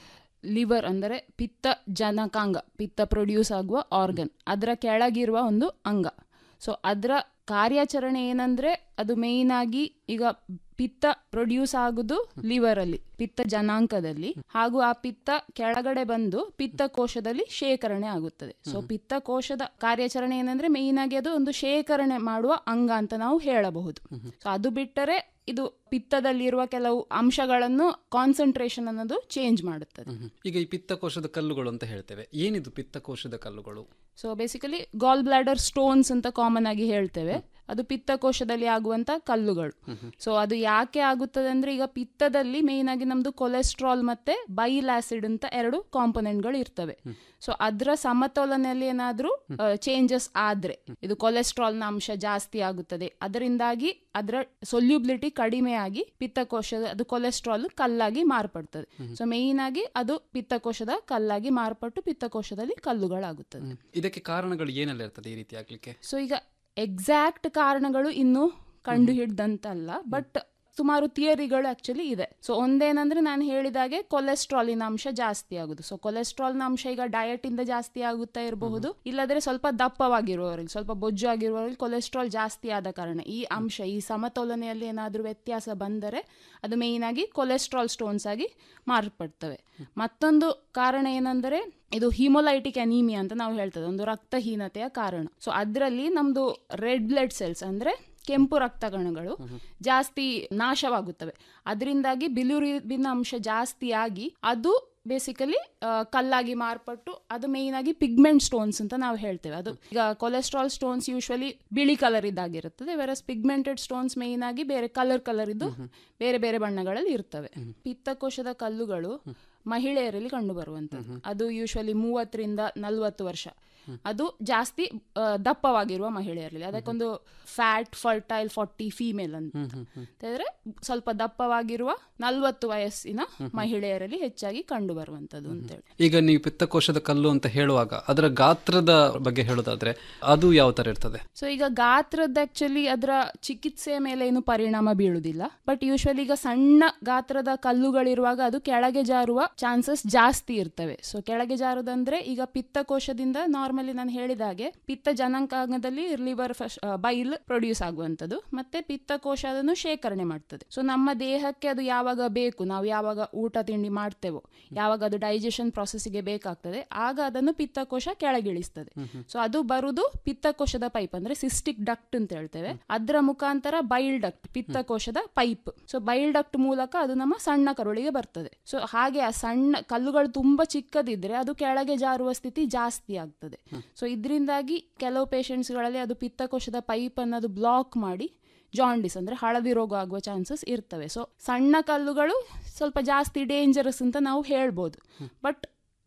ಲಿವರ್ ಅಂದರೆ ಪಿತ್ತ ಜನಕಾಂಗ ಪಿತ್ತ ಪ್ರೊಡ್ಯೂಸ್ ಆಗುವ ಆರ್ಗನ್ ಅದರ ಕೆಳಗಿರುವ ಒಂದು ಅಂಗ ಸೊ ಅದರ ಕಾರ್ಯಾಚರಣೆ ಏನಂದ್ರೆ ಅದು ಮೇಯ್ನ್ ಆಗಿ ಈಗ ಪಿತ್ತ ಪ್ರೊಡ್ಯೂಸ್ ಆಗುದು ಲಿವರ್ ಅಲ್ಲಿ ಪಿತ್ತ ಜನಾಂಕದಲ್ಲಿ ಹಾಗೂ ಆ ಪಿತ್ತ ಕೆಳಗಡೆ ಬಂದು ಪಿತ್ತಕೋಶದಲ್ಲಿ ಶೇಖರಣೆ ಆಗುತ್ತದೆ ಸೊ ಪಿತ್ತಕೋಶದ ಕಾರ್ಯಾಚರಣೆ ಏನಂದ್ರೆ ಮೇಯ್ನ್ ಆಗಿ ಅದು ಒಂದು ಶೇಖರಣೆ ಮಾಡುವ ಅಂಗ ಅಂತ ನಾವು ಹೇಳಬಹುದು ಸೊ ಅದು ಬಿಟ್ಟರೆ ಇದು ಪಿತ್ತದಲ್ಲಿರುವ ಕೆಲವು ಅಂಶಗಳನ್ನು ಕಾನ್ಸಂಟ್ರೇಷನ್ ಅನ್ನೋದು ಚೇಂಜ್ ಮಾಡುತ್ತದೆ ಈಗ ಈ ಪಿತ್ತಕೋಶದ ಕಲ್ಲುಗಳು ಅಂತ ಹೇಳ್ತೇವೆ ಏನಿದು ಪಿತ್ತಕೋಶದ ಕಲ್ಲುಗಳು so basically gall bladder stones ಅಂತ ಕಾಮನ್ ಆಗಿ ಹೇಳ್ತೇವೆ ಅದು ಪಿತ್ತಕೋಶದಲ್ಲಿ ಆಗುವಂತ ಕಲ್ಲುಗಳು ಸೊ ಅದು ಯಾಕೆ ಆಗುತ್ತದೆ ಅಂದ್ರೆ ಈಗ ಪಿತ್ತದಲ್ಲಿ ಮೇಯ್ನ್ ಆಗಿ ನಮ್ದು ಕೊಲೆಸ್ಟ್ರಾಲ್ ಮತ್ತೆ ಬೈಲ್ ಆಸಿಡ್ ಅಂತ ಎರಡು ಕಾಂಪೊನೆಂಟ್ಗಳು ಇರ್ತವೆ ಸೊ ಅದರ ಸಮತೋಲನೆಯಲ್ಲಿ ಏನಾದ್ರೂ ಚೇಂಜಸ್ ಆದ್ರೆ ಇದು ಕೊಲೆಸ್ಟ್ರಾಲ್ ನ ಅಂಶ ಜಾಸ್ತಿ ಆಗುತ್ತದೆ ಅದರಿಂದಾಗಿ ಅದರ ಸೊಲ್ಯೂಬಿಲಿಟಿ ಕಡಿಮೆ ಆಗಿ ಪಿತ್ತಕೋಶದ ಅದು ಕೊಲೆಸ್ಟ್ರಾಲ್ ಕಲ್ಲಾಗಿ ಮಾರ್ಪಡ್ತದೆ ಸೊ ಮೇಯ್ನ್ ಆಗಿ ಅದು ಪಿತ್ತಕೋಶದ ಕಲ್ಲಾಗಿ ಮಾರ್ಪಟ್ಟು ಪಿತ್ತಕೋಶದಲ್ಲಿ ಕಲ್ಲುಗಳಾಗುತ್ತದೆ ಇದಕ್ಕೆ ಕಾರಣಗಳು ಏನೆಲ್ಲ ಇರ್ತದೆ ಈ ರೀತಿ ಆಗ್ಲಿಕ್ಕೆ ಸೊ ಈಗ ಎಕ್ಸಾಕ್ಟ್ ಕಾರಣಗಳು ಇನ್ನೂ ಕಂಡು ಹಿಡ್ದಂತಲ್ಲ ಬಟ್ ಸುಮಾರು ಥಿಯರಿಗಳು ಆಕ್ಚುಲಿ ಇದೆ ಸೊ ಒಂದೇನಂದ್ರೆ ನಾನು ಹೇಳಿದಾಗೆ ಕೊಲೆಸ್ಟ್ರಾಲಿನ ಅಂಶ ಜಾಸ್ತಿ ಆಗುದು ಸೊ ಕೊಲೆಸ್ಟ್ರಾಲ್ನ ಅಂಶ ಈಗ ಡಯಟ್ ಇಂದ ಜಾಸ್ತಿ ಆಗುತ್ತಾ ಇರಬಹುದು ಇಲ್ಲದ್ರೆ ಸ್ವಲ್ಪ ದಪ್ಪವಾಗಿರುವವರಿಗೆ ಸ್ವಲ್ಪ ಬೊಜ್ಜು ಆಗಿರುವವರಿಗೆ ಕೊಲೆಸ್ಟ್ರಾಲ್ ಜಾಸ್ತಿ ಆದ ಕಾರಣ ಈ ಅಂಶ ಈ ಸಮತೋಲನೆಯಲ್ಲಿ ಏನಾದರೂ ವ್ಯತ್ಯಾಸ ಬಂದರೆ ಅದು ಮೇಯ್ನ್ ಆಗಿ ಕೊಲೆಸ್ಟ್ರಾಲ್ ಸ್ಟೋನ್ಸ್ ಆಗಿ ಮಾರ್ಪಡ್ತವೆ ಮತ್ತೊಂದು ಕಾರಣ ಏನಂದರೆ ಇದು ಹಿಮೋಲೈಟಿಕ್ ಅನೀಮಿಯಾ ಅಂತ ನಾವು ಹೇಳ್ತೇವೆ ಒಂದು ರಕ್ತಹೀನತೆಯ ಕಾರಣ ಸೊ ಅದರಲ್ಲಿ ನಮ್ದು ರೆಡ್ ಬ್ಲಡ್ ಸೆಲ್ಸ್ ಅಂದ್ರೆ ಕೆಂಪು ರಕ್ತ ಕಣಗಳು ಜಾಸ್ತಿ ನಾಶವಾಗುತ್ತವೆ ಅದರಿಂದಾಗಿ ಬಿಲುರಿಬಿನ ಅಂಶ ಜಾಸ್ತಿ ಆಗಿ ಅದು ಬೇಸಿಕಲಿ ಕಲ್ಲಾಗಿ ಮಾರ್ಪಟ್ಟು ಅದು ಮೇಯ್ನ್ ಆಗಿ ಪಿಗ್ಮೆಂಟ್ ಸ್ಟೋನ್ಸ್ ಅಂತ ನಾವು ಹೇಳ್ತೇವೆ ಅದು ಈಗ ಕೊಲೆಸ್ಟ್ರಾಲ್ ಸ್ಟೋನ್ಸ್ ಯೂಶ್ವಲಿ ಬಿಳಿ ಕಲರ್ ಇದ್ದಾಗಿರುತ್ತದೆ ವೆರಸ್ ಪಿಗ್ಮೆಂಟೆಡ್ ಸ್ಟೋನ್ಸ್ ಮೇಯ್ನ್ ಆಗಿ ಬೇರೆ ಕಲರ್ ಕಲರ್ ಇದ್ದು ಬೇರೆ ಬೇರೆ ಬಣ್ಣಗಳಲ್ಲಿ ಇರ್ತವೆ ಪಿತ್ತಕೋಶದ ಕಲ್ಲುಗಳು ಮಹಿಳೆಯರಲ್ಲಿ ಕಂಡು ಬರುವಂತದ್ದು ಅದು ಯೂಶ್ವಲಿ ಮೂವತ್ತರಿಂದ ನಲ್ವತ್ತು ವರ್ಷ ಅದು ಜಾಸ್ತಿ ಆ, ದಪ್ಪವಾಗಿರುವ ಮಹಿಳೆಯರಲ್ಲಿ ಅದಕ್ಕೊಂದು ಫ್ಯಾಟ್ ಫರ್ಟೈಲ್ ಫಾರ್ಟಿ ಫೀಮೇಲ್ ಅಂತ ಹೇಳಿದ್ರೆ ಸ್ವಲ್ಪ ದಪ್ಪವಾಗಿರುವ ನಲ್ವತ್ತು ವಯಸ್ಸಿನ ಮಹಿಳೆಯರಲ್ಲಿ ಹೆಚ್ಚಾಗಿ ಕಂಡು ಬರುವಂತದ್ದು ಅಂತೇಳಿ ಈಗ ನೀವು ಪಿತ್ತಕೋಶದ ಕಲ್ಲು ಅಂತ ಹೇಳುವಾಗ ಅದರ ಗಾತ್ರದ ಬಗ್ಗೆ ಹೇಳೋದಾದ್ರೆ ಅದು ಯಾವ ತರ ಇರ್ತದೆ ಸೊ ಈಗ ಗಾತ್ರದ ಆಕ್ಚುಲಿ ಅದರ ಚಿಕಿತ್ಸೆಯ ಮೇಲೆ ಏನು ಪರಿಣಾಮ ಬೀಳುವುದಿಲ್ಲ ಬಟ್ ಯೂಶ್ವಲಿ ಈಗ ಸಣ್ಣ ಗಾತ್ರದ ಕಲ್ಲುಗಳಿರುವಾಗ ಅದು ಕೆಳಗೆ ಜಾರುವ ಚಾನ್ಸಸ್ ಜಾಸ್ತಿ ಇರ್ತವೆ ಸೊ ಕೆಳಗೆ ಜಾರುದಂದ್ರೆ ಈಗ ಪಿತ್ತಕೋಶದಿಂದ ನಾರ್ಮಲಿ ನಾನು ಹೇಳಿದ ಹಾಗೆ ಪಿತ್ತ ಜನಾಂಗಾಂಗದಲ್ಲಿ ಲಿವರ್ ಬೈಲ್ ಪ್ರೊಡ್ಯೂಸ್ ಆಗುವಂಥದ್ದು ಮತ್ತೆ ಪಿತ್ತಕೋಶ ಅದನ್ನು ಶೇಖರಣೆ ಮಾಡ್ತದೆ ಸೊ ನಮ್ಮ ದೇಹಕ್ಕೆ ಅದು ಯಾವಾಗ ಬೇಕು ನಾವು ಯಾವಾಗ ಊಟ ತಿಂಡಿ ಮಾಡ್ತೇವೋ ಯಾವಾಗ ಅದು ಡೈಜೆಷನ್ ಗೆ ಬೇಕಾಗ್ತದೆ ಆಗ ಅದನ್ನು ಪಿತ್ತಕೋಶ ಕೆಳಗಿಳಿಸ್ತದೆ ಸೊ ಅದು ಬರುದು ಪಿತ್ತಕೋಶದ ಪೈಪ್ ಅಂದ್ರೆ ಸಿಸ್ಟಿಕ್ ಡಕ್ಟ್ ಅಂತ ಹೇಳ್ತೇವೆ ಅದರ ಮುಖಾಂತರ ಬೈಲ್ ಡಕ್ಟ್ ಪಿತ್ತಕೋಶದ ಪೈಪ್ ಸೊ ಬೈಲ್ ಡಕ್ಟ್ ಮೂಲಕ ಅದು ನಮ್ಮ ಸಣ್ಣ ಕರುಳಿಗೆ ಬರ್ತದೆ ಸೊ ಹಾಗೆ ಆ ಸಣ್ಣ ಕಲ್ಲುಗಳು ತುಂಬಾ ಚಿಕ್ಕದಿದ್ರೆ ಅದು ಕೆಳಗೆ ಜಾರುವ ಸ್ಥಿತಿ ಜಾಸ್ತಿ ಆಗ್ತದೆ ಸೊ ಇದರಿಂದಾಗಿ ಕೆಲವು ಪೇಷಂಟ್ಸ್ಗಳಲ್ಲಿ ಅದು ಪಿತ್ತಕೋಶದ ಪೈಪ್ ಅನ್ನೋದು ಬ್ಲಾಕ್ ಮಾಡಿ ಜಾಂಡಿಸ್ ಅಂದ್ರೆ ಹಳದಿ ರೋಗ ಆಗುವ ಚಾನ್ಸಸ್ ಇರ್ತವೆ ಸೊ ಸಣ್ಣ ಕಲ್ಲುಗಳು ಸ್ವಲ್ಪ ಜಾಸ್ತಿ ಡೇಂಜರಸ್ ಅಂತ ನಾವು ಹೇಳ್ಬೋದು ಬಟ್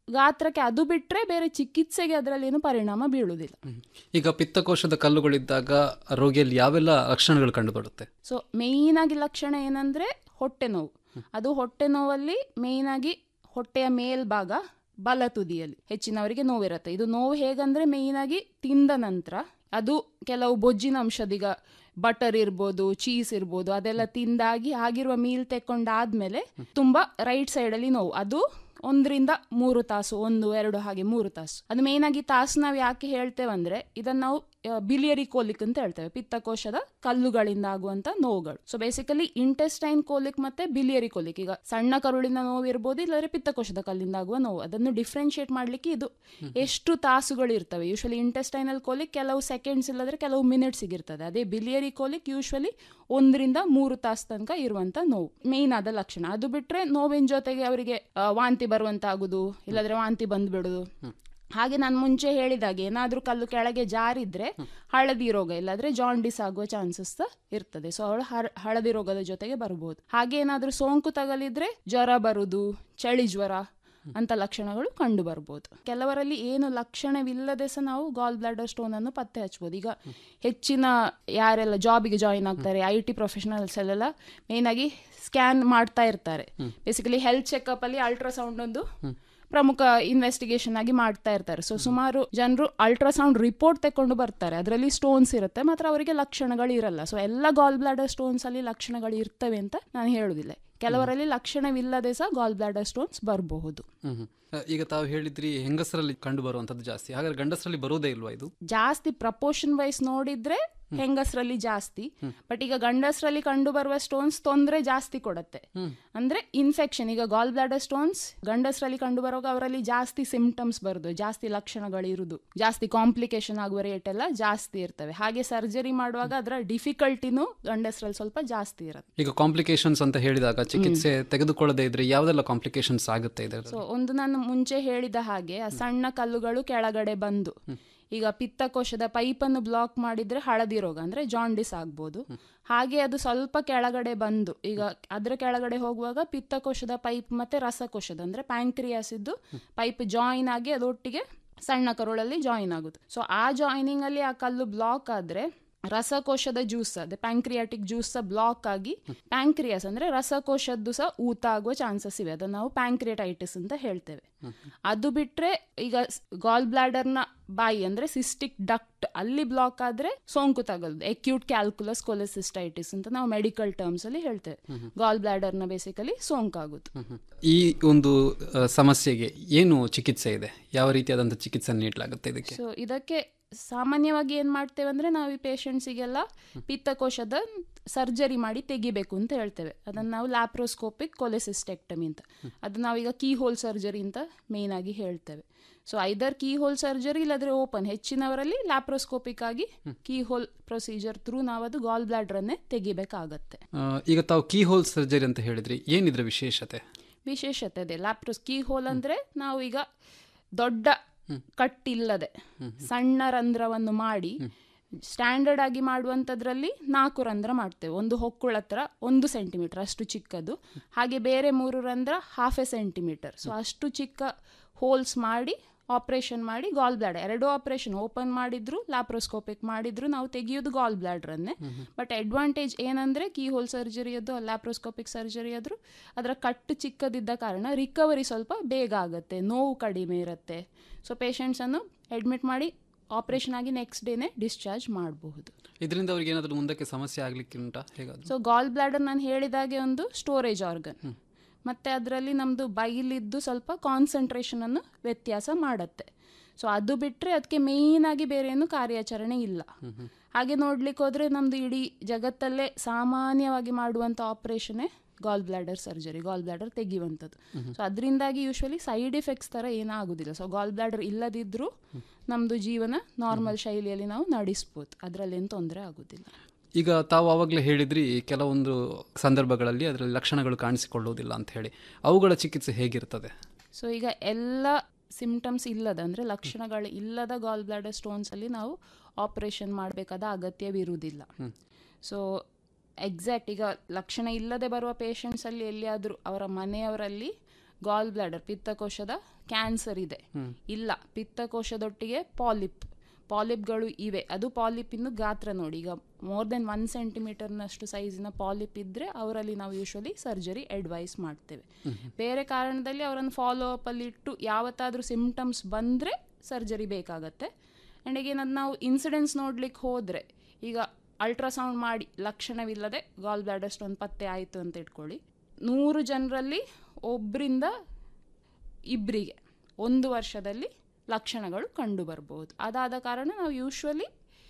ಗಾತ್ರಕ್ಕೆ ಅದು ಬಿಟ್ರೆ ಬೇರೆ ಚಿಕಿತ್ಸೆಗೆ ಅದರಲ್ಲಿ ಏನು ಪರಿಣಾಮ ಬೀಳುವುದಿಲ್ಲ ಈಗ ಪಿತ್ತಕೋಶದ ಕಲ್ಲುಗಳಿದ್ದಾಗ ರೋಗಿಯಲ್ಲಿ ಯಾವೆಲ್ಲ ಲಕ್ಷಣಗಳು ಕಂಡುಬರುತ್ತೆ ಸೊ ಮೇಯ್ನ್ ಆಗಿ ಲಕ್ಷಣ ಏನಂದ್ರೆ ಹೊಟ್ಟೆ ನೋವು ಅದು ಹೊಟ್ಟೆ ನೋವಲ್ಲಿ ಮೇಯ್ನ್ ಆಗಿ ಹೊಟ್ಟೆಯ ಮೇಲ್ಭಾಗ ಬಲ ತುದಿಯಲ್ಲಿ ಹೆಚ್ಚಿನವರಿಗೆ ನೋವಿರುತ್ತೆ ಇದು ನೋವು ಹೇಗಂದ್ರೆ ಮೇಯ್ನ್ ಆಗಿ ತಿಂದ ನಂತರ ಅದು ಕೆಲವು ಬೊಜ್ಜಿನ ಅಂಶದೀಗ ಬಟರ್ ಇರ್ಬೋದು ಚೀಸ್ ಇರ್ಬೋದು ಅದೆಲ್ಲ ತಿಂದಾಗಿ ಆಗಿರುವ ಮೀಲ್ ತೆಕ್ಕೊಂಡಾದ್ಮೇಲೆ ತುಂಬಾ ರೈಟ್ ಸೈಡ್ ಅಲ್ಲಿ ನೋವು ಅದು ಒಂದರಿಂದ ಮೂರು ತಾಸು ಒಂದು ಎರಡು ಹಾಗೆ ಮೂರು ತಾಸು ಅದು ಮೇನ್ ಆಗಿ ತಾಸು ನಾವು ಯಾಕೆ ಹೇಳ್ತೇವೆ ಅಂದ್ರೆ ಇದನ್ನ ನಾವು ಬಿಲಿಯರಿ ಕೋಲಿಕ್ ಅಂತ ಹೇಳ್ತೇವೆ ಪಿತ್ತಕೋಶದ ಕಲ್ಲುಗಳಿಂದ ಆಗುವಂತ ನೋವುಗಳು ಸೊ ಬೇಸಿಕಲಿ ಇಂಟೆಸ್ಟೈನ್ ಕೋಲಿಕ್ ಮತ್ತೆ ಬಿಲಿಯರಿ ಕೋಲಿಕ್ ಈಗ ಸಣ್ಣ ಕರುಳಿನ ನೋವು ಇರ್ಬೋದು ಇಲ್ಲದ್ರೆ ಪಿತ್ತಕೋಶದ ಕಲ್ಲಿಂದ ಆಗುವ ನೋವು ಅದನ್ನು ಡಿಫ್ರೆನ್ಶಿಯೇಟ್ ಮಾಡ್ಲಿಕ್ಕೆ ಇದು ಎಷ್ಟು ತಾಸುಗಳು ಇರ್ತವೆ ಯೂಶಲಿ ಇಂಟೆಸ್ಟೈನಲ್ ಕೋಲಿಕ್ ಕೆಲವು ಸೆಕೆಂಡ್ಸ್ ಇಲ್ಲದ್ರೆ ಕೆಲವು ಮಿನಿಟ್ಸ್ ಇರ್ತದೆ ಅದೇ ಬಿಲಿಯರಿ ಕೋಲಿಕ್ ಯೂಶಲಿ ಒಂದರಿಂದ ಮೂರು ತಾಸು ತನಕ ಇರುವಂತ ನೋವು ಮೇನ್ ಆದ ಲಕ್ಷಣ ಅದು ಬಿಟ್ರೆ ನೋವಿನ ಜೊತೆಗೆ ಅವರಿಗೆ ಆ, ವಾಂತಿ ಬರುವಂತ ಆಗುದು ಇಲ್ಲದ್ರೆ ವಾಂತಿ ಬಂದ್ಬಿಡುದು ಹಾಗೆ ನಾನು ಮುಂಚೆ ಹೇಳಿದಾಗೆ ಏನಾದ್ರೂ ಕಲ್ಲು ಕೆಳಗೆ ಜಾರಿದ್ರೆ ಹಳದಿ ರೋಗ ಇಲ್ಲಾದ್ರೆ ಜಾಂಡಿಸ್ ಆಗುವ ಚಾನ್ಸಸ್ ಇರ್ತದೆ ಸೊ ಅವಳು ಹಳದಿ ರೋಗದ ಜೊತೆಗೆ ಬರಬಹುದು ಹಾಗೆ ಏನಾದ್ರೂ ಸೋಂಕು ತಗಲಿದ್ರೆ ಜ್ವರ ಬರುದು ಚಳಿ ಜ್ವರ ಅಂತ ಲಕ್ಷಣಗಳು ಕಂಡು ಬರ್ಬೋದು ಕೆಲವರಲ್ಲಿ ಏನು ಲಕ್ಷಣವಿಲ್ಲದೆ ಸಹ ನಾವು ಗಾಲ್ ಬ್ಲಾಡರ್ ಸ್ಟೋನ್ ಅನ್ನು ಪತ್ತೆ ಹಚ್ಬೋದು ಈಗ ಹೆಚ್ಚಿನ ಯಾರೆಲ್ಲ ಜಾಬಿಗೆ ಜಾಯಿನ್ ಆಗ್ತಾರೆ ಐ ಟಿ ಪ್ರೊಫೆಷನಲ್ಸ್ ಅಲ್ಲೆಲ್ಲ ಮೇನ್ ಆಗಿ ಸ್ಕ್ಯಾನ್ ಮಾಡ್ತಾ ಇರ್ತಾರೆ ಬೇಸಿಕಲಿ ಹೆಲ್ತ್ ಚೆಕಪ್ ಅಲ್ಲಿ ಅಲ್ಟ್ರಾಸೌಂಡ್ ಒಂದು ಪ್ರಮುಖ ಇನ್ವೆಸ್ಟಿಗೇಷನ್ ಆಗಿ ಮಾಡ್ತಾ ಇರ್ತಾರೆ ಸೊ ಸುಮಾರು ಜನರು ಅಲ್ಟ್ರಾಸೌಂಡ್ ರಿಪೋರ್ಟ್ ತಕೊಂಡು ಬರ್ತಾರೆ ಅದರಲ್ಲಿ ಸ್ಟೋನ್ಸ್ ಇರುತ್ತೆ ಮಾತ್ರ ಅವರಿಗೆ ಲಕ್ಷಣಗಳು ಇರಲ್ಲ ಸೊ ಎಲ್ಲ ಗಾಲ್ ಬ್ಲಾಡರ್ ಸ್ಟೋನ್ಸ್ ಅಲ್ಲಿ ಲಕ್ಷಣಗಳು ಇರ್ತವೆ ಅಂತ ನಾನು ಹೇಳುದಿಲ್ಲ ಕೆಲವರಲ್ಲಿ ಲಕ್ಷಣವಿಲ್ಲದೆ ಸಹ ಗಾಲ್ ಬ್ಲಾಡರ್ ಸ್ಟೋನ್ಸ್ ಬರಬಹುದು ಹ್ಮ್ ಹ್ಮ್. ಅ, ಈಗ ತಾವು ಹೇಳಿದ್ರಿ ಹೆಂಗಸರಲ್ಲಿ ಕಂಡು ಬರುವಂತದ್ದು ಜಾಸ್ತಿ ಹಾಗಾದ್ರೆ ಗಂಡಸರಲ್ಲಿ ಬರೋದೇ ಇಲ್ವಾ ಇದು ಜಾಸ್ತಿ ಪ್ರಪೋರ್ಷನ್ ವೈಸ್ ನೋಡಿದ್ರೆ ಹೆಂಗಸರಲ್ಲಿ ಜಾಸ್ತಿ ಬಟ್ ಈಗ ಗಂಡಸರಲ್ಲಿ ಕಂಡು ಬರುವ ಸ್ಟೋನ್ಸ್ ತೊಂದರೆ ಜಾಸ್ತಿ ಕೊಡುತ್ತೆ ಅಂದ್ರೆ ಇನ್ಫೆಕ್ಷನ್ ಈಗ ಗಾಲ್ ಬ್ಲಾಡರ್ ಸ್ಟೋನ್ಸ್ ಗಂಡಸರಲ್ಲಿ ಕಂಡು ಬರುವಾಗ ಅವರಲ್ಲಿ ಜಾಸ್ತಿ ಸಿಂಪ್ಟಮ್ಸ್ ಬರುದು ಜಾಸ್ತಿ ಲಕ್ಷಣಗಳು ಇರುದು ಜಾಸ್ತಿ ಕಾಂಪ್ಲಿಕೇಶನ್ ಆಗುವ ರೇಟ್ ಎಲ್ಲ ಜಾಸ್ತಿ ಇರ್ತವೆ ಹಾಗೆ ಸರ್ಜರಿ ಮಾಡುವಾಗ ಅದರ ಡಿಫಿಕಲ್ಟಿನೂ ಗಂಡಸರಲ್ಲಿ ಸ್ವಲ್ಪ ಜಾಸ್ತಿ ಇರುತ್ತೆ ಈಗ ಕಾಂಪ್ಲಿಕೇಶನ್ಸ್ ಅಂತ ಹೇಳಿದಾಗ ಚಿಕಿತ್ಸೆ ತೆಗೆದುಕೊಳ್ಳದೆ ಇದ್ರೆ ಯಾವ್ದೆಲ್ಲ ಕಾಂಪ್ಲಿಕೇಶನ್ಸ್ ಆಗುತ್ತೆ ಇದರಲ್ಲಿ ಸೊ ಒಂದು ನಾನು ಮುಂಚೆ ಹೇಳಿದ ಹಾಗೆ ಆ ಸಣ್ಣ ಕಲ್ಲುಗಳು ಕೆಳಗಡೆ ಬಂದು ಈಗ ಪಿತ್ತಕೋಶದ ಪೈಪನ್ನು ಬ್ಲಾಕ್ ಮಾಡಿದ್ರೆ ಹಳದಿ ರೋಗ ಅಂದ್ರೆ ಜಾಂಡಿಸ್ ಆಗ್ಬೋದು ಹಾಗೆ ಅದು ಸ್ವಲ್ಪ ಕೆಳಗಡೆ ಬಂದು ಈಗ ಅದ್ರ ಕೆಳಗಡೆ ಹೋಗುವಾಗ ಪಿತ್ತಕೋಶದ ಪೈಪ್ ಮತ್ತೆ ರಸಕೋಶದ ಅಂದ್ರೆ ಪ್ಯಾಂಕ್ರಿಯಾಸ್ ಇದ್ದು ಪೈಪ್ ಜಾಯಿನ್ ಆಗಿ ಅದೊಟ್ಟಿಗೆ ಸಣ್ಣ ಕರುಳಲ್ಲಿ ಜಾಯಿನ್ ಆಗುದು ಸೊ ಆ ಜಾಯಿನಿಂಗ್ ಅಲ್ಲಿ ಆ ಕಲ್ಲು ಬ್ಲಾಕ್ ಆದ್ರೆ ರಸಕೋಶದ ಜ್ಯೂಸ್ ಅದೇ ಪ್ಯಾಂಕ್ರಿಯಾಟಿಕ್ ಜ್ಯೂಸ್ ಸಹ ಬ್ಲಾಕ್ ಆಗಿ ಪ್ಯಾಂಕ್ರಿಯಾಸ್ ಅಂದ್ರೆ ರಸಕೋಶದ್ದು ಸಹ ಊತ ಆಗುವ ಚಾನ್ಸಸ್ ಇವೆ ಅದನ್ನ ನಾವು ಪ್ಯಾಂಕ್ರಿಯಟೈಟಿಸ್ ಅಂತ ಹೇಳ್ತೇವೆ ಅದು ಬಿಟ್ರೆ ಈಗ ಗಾಲ್ ಬ್ಲಾಡರ್ನ ಬಾಯಿ ಅಂದ್ರೆ ಸಿಸ್ಟಿಕ್ ಡಕ್ಟ್ ಅಲ್ಲಿ ಬ್ಲಾಕ್ ಆದ್ರೆ ಸೋಂಕು ತಗಲದು ಎಕ್ಯೂಟ್ ಕ್ಯಾಲ್ಕುಲಸ್ ಕೊಲೆಸಿಸ್ಟೈಟಿಸ್ ಅಂತ ನಾವು ಮೆಡಿಕಲ್ ಟರ್ಮ್ಸ್ ಅಲ್ಲಿ ಹೇಳ್ತೇವೆ ಗಾಲ್ ಬ್ಲಾಡರ್ನ ಬೇಸಿಕಲಿ ಸೋಂಕಾಗುದು ಈ ಒಂದು ಅ, ಸಮಸ್ಯೆಗೆ ಏನು ಚಿಕಿತ್ಸೆ ಇದೆ ಯಾವ ರೀತಿಯಾದಂತಹ ಚಿಕಿತ್ಸೆ ನೀಡಲಾಗುತ್ತೆ ಇದಕ್ಕೆ ಸೊ ಇದಕ್ಕೆ ಸಾಮಾನ್ಯವಾಗಿ ಏನ್ ಮಾಡ್ತೇವೆ ಅಂದ್ರೆ ನಾವು ಈ ಪೇಷಂಟ್ಸಿಗೆಲ್ಲ ಪಿತ್ತಕೋಶದ ಸರ್ಜರಿ ಮಾಡಿ ತೆಗಿಬೇಕು ಅಂತ ಹೇಳ್ತೇವೆ ಅದನ್ನ ನಾವು ಲ್ಯಾಪ್ರೋಸ್ಕೋಪಿಕ್ ಕೊಲೆಸಿಸ್ಟೆಕ್ಟಮಿ ಅಂತ ಅದು ನಾವೀಗ ಕೀ ಹೋಲ್ ಸರ್ಜರಿ ಅಂತ ಮೇನ್ ಆಗಿ ಹೇಳ್ತೇವೆ so either key hole surgery ಇಲ್ಲದ್ರೆ ಓಪನ್ ಹೆಚ್ಚಿನವರಲ್ಲಿ ಲ್ಯಾಪ್ರೋಸ್ಕೋಪಿಕ್ ಆಗಿ ಕೀ ಹೋಲ್ ಪ್ರೊಸೀಜರ್ ಥ್ರೂ ನಾವು ಅದು ಗಾಲ್ ಬ್ಲಾಡರ್ ಅನ್ನೇ ತೆಗಿಬೇಕಾಗತ್ತೆ ಆ, ಈಗ ತಾವು ಕೀ ಹೋಲ್ ಸರ್ಜರಿ ಅಂತ ಹೇಳಿದ್ರಿ ಏನಿದ್ರ ವಿಶೇಷತೆ ವಿಶೇಷತೆ ಇದೆ ಲ್ಯಾಪ್ರೋಸ್ ಕೀ ಹೋಲ್ ಅಂದ್ರೆ ನಾವು ಈಗ ದೊಡ್ಡ ಕಟ್ಟಿಲ್ಲದೆ ಸಣ್ಣ ರಂಧ್ರವನ್ನು ಮಾಡಿ ಸ್ಟ್ಯಾಂಡರ್ಡ್ ಆಗಿ ಮಾಡುವಂಥದ್ರಲ್ಲಿ ನಾಲ್ಕು ರಂಧ್ರ ಮಾಡ್ತೇವೆ ಒಂದು ಹೊಕ್ಕುಳ ಹತ್ರ ಒಂದು ಸೆಂಟಿಮೀಟರ್ ಅಷ್ಟು ಚಿಕ್ಕದು ಹಾಗೆ ಬೇರೆ ಮೂರು ರಂಧ್ರ ಹಾಫ್ ಎ ಸೆಂಟಿಮೀಟರ್ ಸೊ ಅಷ್ಟು ಚಿಕ್ಕ ಹೋಲ್ಸ್ ಮಾಡಿ ಆಪರೇಷನ್ ಮಾಡಿ ಗಾಲ್ ಬ್ಲಾಡರ್ ಎರಡು ಆಪರೇಷನ್ ಓಪನ್ ಮಾಡಿದ್ರು ಲ್ಯಾಪ್ರೋಸ್ಕೋಪಿಕ್ ಮಾಡಿದ್ರು ನಾವು ತೆಗೆಯೋದು ಗಾಲ್ ಬ್ಲಾಡರನ್ನೇ ಬಟ್ ಅಡ್ವಾಂಟೇಜ್ ಏನಂದ್ರೆ ಕೀ ಹೋಲ್ ಸರ್ಜರಿ ಅದು ಲ್ಯಾಪ್ರೋಸ್ಕೋಪಿಕ್ ಸರ್ಜರಿ ಆದ್ರೂ ಅದರ ಕಟ್ಟು ಚಿಕ್ಕದಿದ್ದ ಕಾರಣ ರಿಕವರಿ ಸ್ವಲ್ಪ ಬೇಗ ಆಗುತ್ತೆ ನೋವು ಕಡಿಮೆ ಇರುತ್ತೆ ಸೊ ಪೇಷಂಟ್ಸನ್ನು ಅಡ್ಮಿಟ್ ಮಾಡಿ ಆಪರೇಷನ್ ಆಗಿ ನೆಕ್ಸ್ಟ್ ಡೇನೆ ಡಿಸ್ಚಾರ್ಜ್ ಮಾಡಬಹುದು ಇದರಿಂದ ಅವ್ರಿಗೆ ಏನಾದರೂ ಮುಂದಕ್ಕೆ ಸಮಸ್ಯೆ ಆಗ್ಲಿಕ್ಕೆ ಉಂಟಾ ಹೇಗಾದ್ರು ಸೊ ಗಾಲ್ ಬ್ಲಾಡರ್ ನಾನು ಹೇಳಿದಾಗೆ ಒಂದು ಸ್ಟೋರೇಜ್ ಆರ್ಗನ್ ಮತ್ತೆ ಅದರಲ್ಲಿ ನಮ್ಮದು ಬೈಲಿದ್ದು ಸ್ವಲ್ಪ ಕಾನ್ಸಂಟ್ರೇಷನ್ ಅನ್ನು ವ್ಯತ್ಯಾಸ ಮಾಡುತ್ತೆ ಸೊ ಅದು ಬಿಟ್ಟರೆ ಅದಕ್ಕೆ ಮೇಯ್ನ್ ಆಗಿ ಬೇರೆ ಏನು ಕಾರ್ಯಾಚರಣೆ ಇಲ್ಲ ಹಾಗೆ ನೋಡ್ಲಿಕ್ಕೆ ಹೋದ್ರೆ ನಮ್ದು ಇಡೀ ಜಗತ್ತಲ್ಲೇ ಸಾಮಾನ್ಯವಾಗಿ ಮಾಡುವಂಥ ಆಪರೇಷನ್ನೇ gall bladder surgery gall bladder ತೆಗೆಯುವಂಥದ್ದು ಸೊ ಅದರಿಂದಾಗಿ ಯೂಶ್ವಲಿ ಸೈಡ್ ಎಫೆಕ್ಟ್ಸ್ ಥರ ಏನಾಗೋದಿಲ್ಲ ಸೊ ಗಾಲ್ ಬ್ಲಾಡರ್ ಇಲ್ಲದಿದ್ರೂ ನಮ್ಮದು ಜೀವನ ನಾರ್ಮಲ್ ಶೈಲಿಯಲ್ಲಿ ನಾವು ನಡೆಸ್ಬೋದು ಅದರಲ್ಲೇನು ತೊಂದರೆ ಆಗೋದಿಲ್ಲ ಈಗ ತಾವು ಆವಾಗಲೇ ಹೇಳಿದ್ರಿ ಕೆಲವೊಂದು ಸಂದರ್ಭಗಳಲ್ಲಿ ಅದರಲ್ಲಿ ಲಕ್ಷಣಗಳು ಕಾಣಿಸಿಕೊಳ್ಳುವುದಿಲ್ಲ ಅಂತ ಹೇಳಿ ಅವುಗಳ ಚಿಕಿತ್ಸೆ ಹೇಗಿರ್ತದೆ ಸೊ ಈಗ ಎಲ್ಲ ಸಿಂಪ್ಟಮ್ಸ್ ಇಲ್ಲದ ಅಂದರೆ ಲಕ್ಷಣಗಳು ಇಲ್ಲದ ಗಾಲ್ ಬ್ಲಾಡರ್ ಸ್ಟೋನ್ಸಲ್ಲಿ ನಾವು ಆಪರೇಷನ್ ಮಾಡಬೇಕಾದ ಅಗತ್ಯವಿರುವುದಿಲ್ಲ ಸೊ ಎಕ್ಸಾಕ್ಟ್ ಈಗ ಲಕ್ಷಣ ಇಲ್ಲದೆ ಬರುವ ಪೇಷಂಟ್ಸಲ್ಲಿ ಎಲ್ಲಿಯಾದರೂ ಅವರ ಮನೆಯವರಲ್ಲಿ ಗಾಲ್ ಬ್ಲಾಡರ್ ಪಿತ್ತಕೋಶದ ಕ್ಯಾನ್ಸರ್ ಇದೆ ಹ್ಮ್. ಇಲ್ಲ ಪಿತ್ತಕೋಶದೊಟ್ಟಿಗೆ ಪಾಲಿಪ್ ಪಾಲಿಪ್ಗಳು ಇವೆ ಅದು ಪಾಲಿಪ್ ಇನ್ನು ಗಾತ್ರ ನೋಡಿ ಈಗ ಮೋರ್ ದೆನ್ ಒನ್ ಸೆಂಟಿಮೀಟರ್ನಷ್ಟು ಸೈಜಿನ ಪಾಲಿಪ್ ಇದ್ದರೆ ಅವರಲ್ಲಿ ನಾವು ಯೂಶ್ವಲಿ ಸರ್ಜರಿ ಅಡ್ವೈಸ್ ಮಾಡ್ತೇವೆ ಬೇರೆ ಕಾರಣದಲ್ಲಿ ಅವರನ್ನು ಫಾಲೋ ಅಪ್ಪಲ್ಲಿ ಇಟ್ಟು ಯಾವತ್ತಾದರೂ ಸಿಮ್ಟಮ್ಸ್ ಬಂದರೆ ಸರ್ಜರಿ ಬೇಕಾಗತ್ತೆ ಆ್ಯಂಡ್ ಈಗ ಏನದು ನಾವು ಇನ್ಸಿಡೆನ್ಸ್ ನೋಡ್ಲಿಕ್ಕೆ ಹೋದರೆ ಈಗ ಅಲ್ಟ್ರಾಸೌಂಡ್ ಮಾಡಿ ಲಕ್ಷಣವಿಲ್ಲದೆ ಗಾಲ್ ಬ್ಲಾಡರ್ ಸ್ಟೋನ್ ಪತ್ತೆ ಆಯಿತು ಅಂತ ಇಟ್ಕೊಳ್ಳಿ ನೂರು ಜನರಲ್ಲಿ ಒಬ್ಬರಿಂದ ಇಬ್ಬರಿಗೆ ಒಂದು ವರ್ಷದಲ್ಲಿ ಲಕ್ಷಣಗಳು ಕಂಡು ಬರ್ಬೋದು ಅದಾದ ಕಾರಣ ನಾವು ಯೂಶ್ವಲಿ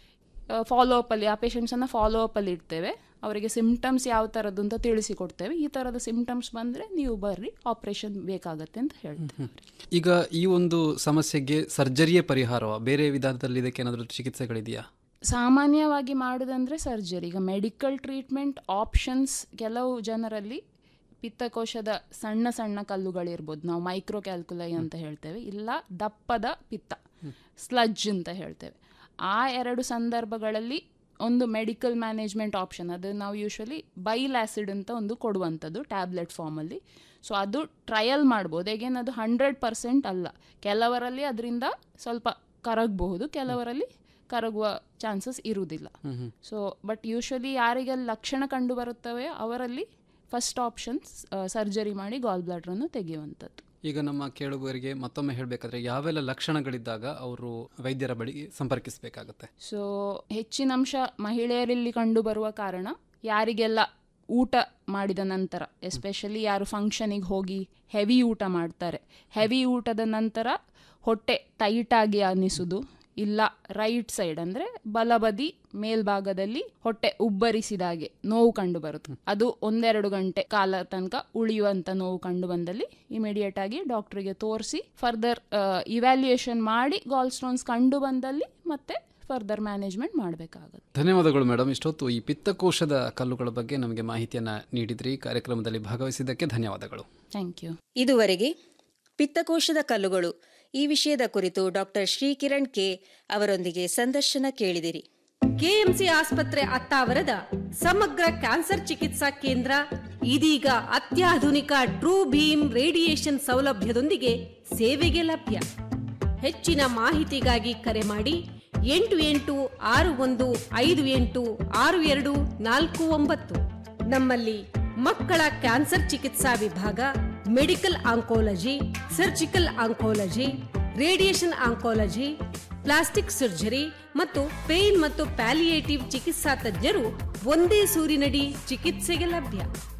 ಫಾಲೋ ಅಪ್ಪಲ್ಲಿ ಆ ಪೇಷಂಟ್ಸನ್ನು ಫಾಲೋ ಅಪ್ಪಲ್ಲಿ ಇಡ್ತೇವೆ ಅವರಿಗೆ ಸಿಮ್ಟಮ್ಸ್ ಯಾವ ಥರದ್ದು ಅಂತ ತಿಳಿಸಿಕೊಡ್ತೇವೆ ಈ ಥರದ ಸಿಮ್ಟಮ್ಸ್ ಬಂದರೆ ನೀವು ಬರ್ರಿ ಆಪ್ರೇಷನ್ ಬೇಕಾಗತ್ತೆ ಅಂತ ಹೇಳ್ತೇವೆ ಈಗ ಈ ಒಂದು ಸಮಸ್ಯೆಗೆ ಸರ್ಜರಿಯೇ ಪರಿಹಾರವ ಬೇರೆ ವಿಧಾನದಲ್ಲಿ ಇದಕ್ಕೆ ಏನಾದರೂ ಚಿಕಿತ್ಸೆಗಳಿದೆಯಾ ಸಾಮಾನ್ಯವಾಗಿ ಮಾಡೋದಂದ್ರೆ ಸರ್ಜರಿ ಈಗ ಮೆಡಿಕಲ್ ಟ್ರೀಟ್ಮೆಂಟ್ ಆಪ್ಷನ್ಸ್ ಕೆಲವು ಜನರಲ್ಲಿ ಪಿತ್ತಕೋಶದ ಸಣ್ಣ ಸಣ್ಣ ಕಲ್ಲುಗಳಿರ್ಬೋದು ನಾವು ಮೈಕ್ರೋ ಕ್ಯಾಲ್ಕುಲೈ ಅಂತ ಹೇಳ್ತೇವೆ ಇಲ್ಲ ದಪ್ಪದ ಪಿತ್ತ ಸ್ಲಜ್ ಅಂತ ಹೇಳ್ತೇವೆ ಆ ಎರಡು ಸಂದರ್ಭಗಳಲ್ಲಿ ಒಂದು ಮೆಡಿಕಲ್ ಮ್ಯಾನೇಜ್ಮೆಂಟ್ ಆಪ್ಷನ್ ಅದು ನಾವು ಯೂಶ್ವಲಿ ಬೈಲ್ ಆ್ಯಸಿಡ್ ಅಂತ ಒಂದು ಕೊಡುವಂಥದ್ದು ಟ್ಯಾಬ್ಲೆಟ್ ಫಾರ್ಮಲ್ಲಿ ಸೊ ಅದು ಟ್ರಯಲ್ ಮಾಡ್ಬೋದು ಹೇಗೇನು ಅದು ಹಂಡ್ರೆಡ್ ಪರ್ಸೆಂಟ್ ಅಲ್ಲ ಕೆಲವರಲ್ಲಿ ಅದರಿಂದ ಸ್ವಲ್ಪ ಕರಗಬಹುದು ಕೆಲವರಲ್ಲಿ ಕರಗುವ ಚಾನ್ಸಸ್ ಇರುವುದಿಲ್ಲ ಸೊ ಬಟ್ ಯೂಶ್ವಲಿ ಯಾರಿಗೆಲ್ಲ ಲಕ್ಷಣ ಕಂಡು ಬರುತ್ತವೆ ಅವರಲ್ಲಿ ಫಸ್ಟ್ ಆಪ್ಷನ್ಸ್ ಸರ್ಜರಿ ಮಾಡಿ ಗಾಲ್ ಬ್ಲಾಡ್ರನ್ನು ತೆಗೆಯುವಂಥದ್ದು ಈಗ ನಮ್ಮ ಕೇಳುಗರಿಗೆ ಮತ್ತೊಮ್ಮೆ ಹೇಳಬೇಕಾದ್ರೆ ಯಾವೆಲ್ಲ ಲಕ್ಷಣಗಳಿದ್ದಾಗ ಅವರು ವೈದ್ಯರ ಬಳಿ ಸಂಪರ್ಕಿಸಬೇಕಾಗುತ್ತೆ ಸೊ ಹೆಚ್ಚಿನ ಅಂಶ ಮಹಿಳೆಯರಲ್ಲಿ ಕಂಡುಬರುವ ಕಾರಣ ಯಾರಿಗೆಲ್ಲ ಊಟ ಮಾಡಿದ ನಂತರ ಎಸ್ಪೆಷಲಿ ಯಾರು ಫಂಕ್ಷನಿಗೆ ಹೋಗಿ ಹೆವಿ ಊಟ ಮಾಡ್ತಾರೆ ಹೆವಿ ಊಟದ ನಂತರ ಹೊಟ್ಟೆ ಟೈಟಾಗಿ ಅನ್ನಿಸುವುದು ಇಲ್ಲ ರೈಟ್ ಸೈಡ್ ಅಂದರೆ ಬಲಬದಿ ಮೇಲ್ಭಾಗದಲ್ಲಿ ಹೊಟ್ಟೆ ಉಬ್ಬರಿಸಿದಾಗೆ ನೋವು ಕಂಡು ಬರುತ್ತೆ ಅದು ಒಂದೆರಡು ಗಂಟೆ ಕಾಲ ತನಕ ಉಳಿಯುವಂತ ನೋವು ಕಂಡು ಬಂದಲ್ಲಿ ಇಮಿಡಿಯೇಟ್ ಆಗಿ ಡಾಕ್ಟರ್ಗೆ ತೋರಿಸಿ ಫರ್ದರ್ ಇವ್ಯಾಲ್ಯೂಯೇಷನ್ ಮಾಡಿ ಗಾಲ್ ಸ್ಟೋನ್ಸ್ ಕಂಡು ಬಂದಲ್ಲಿ ಮತ್ತೆ ಫರ್ದರ್ ಮ್ಯಾನೇಜ್ಮೆಂಟ್ ಮಾಡಬೇಕಾಗುತ್ತೆ ಧನ್ಯವಾದಗಳು ಮೇಡಮ್ ಇಷ್ಟೊತ್ತು ಈ ಪಿತ್ತಕೋಶದ ಕಲ್ಲುಗಳ ಬಗ್ಗೆ ನಮಗೆ ಮಾಹಿತಿಯನ್ನ ನೀಡಿದ್ರಿ ಕಾರ್ಯಕ್ರಮದಲ್ಲಿ ಭಾಗವಹಿಸಿದ್ದಕ್ಕೆ ಧನ್ಯವಾದಗಳು ಥ್ಯಾಂಕ್ ಯು ಇದುವರೆಗೆ ಪಿತ್ತಕೋಶದ ಕಲ್ಲುಗಳು ಈ ವಿಷಯದ ಕುರಿತು ಡಾಕ್ಟರ್ ಶ್ರೀಕಿರಣ್ ಕೆ ಅವರೊಂದಿಗೆ ಸಂದರ್ಶನ ಕೇಳಿದಿರಿ ಕೆಎಂಸಿ ಆಸ್ಪತ್ರೆ ಅತ್ತಾವರದ ಸಮಗ್ರ ಕ್ಯಾನ್ಸರ್ ಚಿಕಿತ್ಸಾ ಕೇಂದ್ರ ಇದೀಗ ಅತ್ಯಾಧುನಿಕ ಟ್ರೂ ಭೀಮ್ ರೇಡಿಯೇಷನ್ ಸೌಲಭ್ಯದೊಂದಿಗೆ ಸೇವೆಗೆ ಲಭ್ಯ ಹೆಚ್ಚಿನ ಮಾಹಿತಿಗಾಗಿ ಕರೆ ಮಾಡಿ ಎಂಟು ಎಂಟು ಆರು ಒಂದು ಐದು ಎಂಟು ಆರು ಎರಡು ನಾಲ್ಕು ಒಂಬತ್ತು ನಮ್ಮಲ್ಲಿ ಮಕ್ಕಳ ಕ್ಯಾನ್ಸರ್ ಚಿಕಿತ್ಸಾ ವಿಭಾಗ medical oncology surgical oncology radiation oncology plastic surgery ಮತ್ತು ಪೇನ್ ಮತ್ತು ಪ್ಯಾಲಿಯೇಟಿವ್ ಚಿಕಿತ್ಸಾ ತಜ್ಞರು ಒಂದೇ ಸೂರಿನಡಿ ಚಿಕಿತ್ಸೆಗೆ ಲಭ್ಯ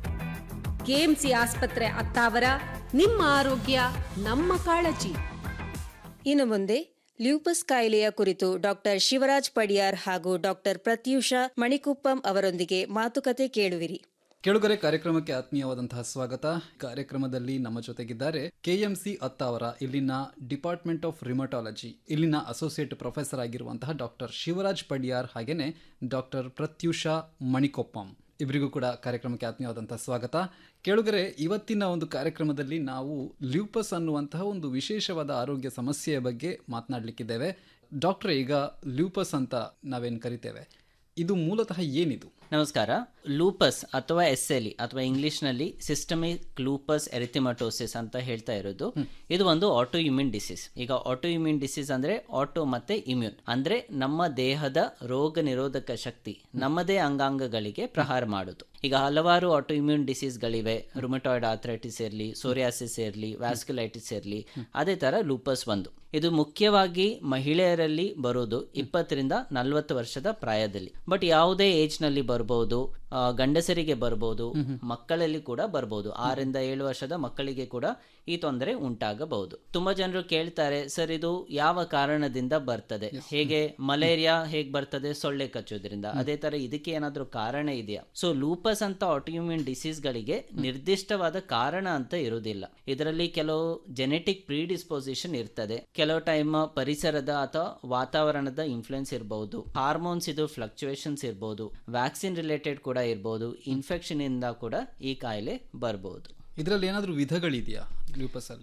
ಕೆಎಂಸಿ ಆಸ್ಪತ್ರೆ ಅತ್ತಾವರ ನಿಮ್ಮ ಆರೋಗ್ಯ ನಮ್ಮ ಕಾಳಜಿ ಇನ್ನು ಮುಂದೆ ಲ್ಯೂಪಸ್ ಕಾಯಿಲೆಯ ಕುರಿತು ಡಾಕ್ಟರ್ ಶಿವರಾಜ್ ಪಡಿಯಾರ್ ಹಾಗೂ ಡಾಕ್ಟರ್ ಪ್ರತ್ಯೂಷಾ ಮಣಿಕುಪ್ಪಂ ಅವರೊಂದಿಗೆ ಮಾತುಕತೆ ಕೇಳುವಿರಿ ಕೇಳುಗರೆ ಕಾರ್ಯಕ್ರಮಕ್ಕೆ ಆತ್ಮೀಯವಾದಂತಹ ಸ್ವಾಗತ ಕಾರ್ಯಕ್ರಮದಲ್ಲಿ ನಮ್ಮ ಜೊತೆಗಿದ್ದಾರೆ ಕೆಎಂಸಿ ಅತ್ತಾವರ ಇಲ್ಲಿನ ಡಿಪಾರ್ಟ್ಮೆಂಟ್ ಆಫ್ ರಿಮಟಾಲಜಿ ಇಲ್ಲಿನ ಅಸೋಸಿಯೇಟ್ ಪ್ರೊಫೆಸರ್ ಆಗಿರುವಂತಹ ಡಾಕ್ಟರ್ ಶಿವರಾಜ್ ಪಡಿಯಾರ್ ಹಾಗೇನೆ ಡಾಕ್ಟರ್ ಪ್ರತ್ಯೂಷಾ ಮಣಿಕೊಪ್ಪಂ ಇಬ್ಬರಿಗೂ ಕೂಡ ಕಾರ್ಯಕ್ರಮಕ್ಕೆ ಆತ್ಮೀಯವಾದಂತಹ ಸ್ವಾಗತ ಕೇಳುಗರೆ ಇವತ್ತಿನ ಒಂದು ಕಾರ್ಯಕ್ರಮದಲ್ಲಿ ನಾವು ಲ್ಯೂಪಸ್ ಅನ್ನುವಂತಹ ಒಂದು ವಿಶೇಷವಾದ ಆರೋಗ್ಯ ಸಮಸ್ಯೆಯ ಬಗ್ಗೆ ಮಾತನಾಡಲಿಕ್ಕಿದ್ದೇವೆ ಡಾಕ್ಟರ್ ಈಗ ಲ್ಯೂಪಸ್ ಅಂತ ನಾವೇನು ಕರಿತೇವೆ ಇದು ಮೂಲತಃ ಏನಿದು ನಮಸ್ಕಾರ ಲೂಪಸ್ ಅಥವಾ ಎಸ್ ಎಲ್ ಅಥವಾ ಇಂಗ್ಲಿಷ್ನಲ್ಲಿ ಸಿಸ್ಟಮಿಕ್ ಲೂಪಸ್ ಎರಿಥಿಮಟೋಸಿಸ್ ಅಂತ ಹೇಳ್ತಾ ಇರೋದು ಇದು ಒಂದು ಆಟೋ ಇಮ್ಯೂನ್ ಡಿಸೀಸ್ ಈಗ ಆಟೋ ಇಮ್ಯೂನ್ ಡಿಸೀಸ್ ಅಂದ್ರೆ ಆಟೋ ಮತ್ತೆ ಇಮ್ಯೂನ್ ಅಂದ್ರೆ ನಮ್ಮ ದೇಹದ ರೋಗ ನಿರೋಧಕ ಶಕ್ತಿ ನಮ್ಮದೇ ಅಂಗಾಂಗಗಳಿಗೆ ಪ್ರಹಾರ ಮಾಡೋದು ಈಗ ಹಲವಾರು ಆಟೋ ಇಮ್ಯೂನ್ ಡಿಸೀಸ್ಗಳಿವೆ ರುಮಟಾಯ್ಡ್ ಆಥ್ರೈಟಿಸ್ ಇರಲಿ ಸೋರಿಯಾಸಿಸ್ ಇರಲಿ ವ್ಯಾಸ್ಕ್ಯುಲೈಟಿಸ್ ಇರಲಿ ಅದೇ ತರ ಲೂಪಸ್ ಒಂದು ಇದು ಮುಖ್ಯವಾಗಿ ಮಹಿಳೆಯರಲ್ಲಿ ಬರೋದು ಇಪ್ಪತ್ತರಿಂದ ನಲವತ್ತು ವರ್ಷದ ಪ್ರಾಯದಲ್ಲಿ ಬಟ್ ಯಾವುದೇ ಏಜ್ ನಲ್ಲಿ ಬರಬಹುದು ಗಂಡಸರಿಗೆ ಬರಬಹುದು ಮಕ್ಕಳಲ್ಲಿ ಕೂಡ ಬರಬಹುದು ಆರರಿಂದ ಏಳು ವರ್ಷದ ಮಕ್ಕಳಿಗೆ ಕೂಡ ಈ ತೊಂದರೆ ಉಂಟಾಗಬಹುದು ತುಂಬಾ ಜನರು ಕೇಳ್ತಾರೆ ಸರ್ ಇದು ಯಾವ ಕಾರಣದಿಂದ ಬರ್ತದೆ ಹೇಗೆ ಮಲೇರಿಯಾ ಹೇಗೆ ಬರ್ತದೆ ಸೊಳ್ಳೆ ಕಚ್ಚೋದ್ರಿಂದ ಅದೇ ತರ ಇದಕ್ಕೆ ಏನಾದ್ರೂ ಕಾರಣ ಇದೆಯಾ ಸೊ ಲೂಪಸ್ ಅಂತ ಆಟೋಮ್ಯೂನ್ ಡಿಸೀಸ್ ಗಳಿಗೆ ನಿರ್ದಿಷ್ಟವಾದ ಕಾರಣ ಅಂತ ಇರುವುದಿಲ್ಲ ಇದರಲ್ಲಿ ಕೆಲವು ಜೆನೆಟಿಕ್ ಪ್ರೀಡಿಸ್ಪೋಸಿಷನ್ ಇರ್ತದೆ ಕೆಲವು ಟೈಮ್ ಪರಿಸರದ ಅಥವಾ ವಾತಾವರಣದ ಇನ್ಫ್ಲುಯೆನ್ಸ್ ಇರಬಹುದು ಹಾರ್ಮೋನ್ಸ್ ಇದು ಫ್ಲಕ್ಚುಯೇಷನ್ಸ್ ಇರಬಹುದು ವ್ಯಾಕ್ಸಿನ್ ರಿಲೇಟೆಡ್ ಕೂಡ ಇರಬಹುದು ಇನ್ಫೆಕ್ಷನ್ ಇಂದ ಕೂಡ ಈ ಕಾಯಿಲೆ ಬರಬಹುದು ಇದರಲ್ಲಿ ಏನಾದರೂ ವಿಧಗಳಿದೆಯಾ ಲ್ಯೂಪಸ್ ಅಲ್ಲಿ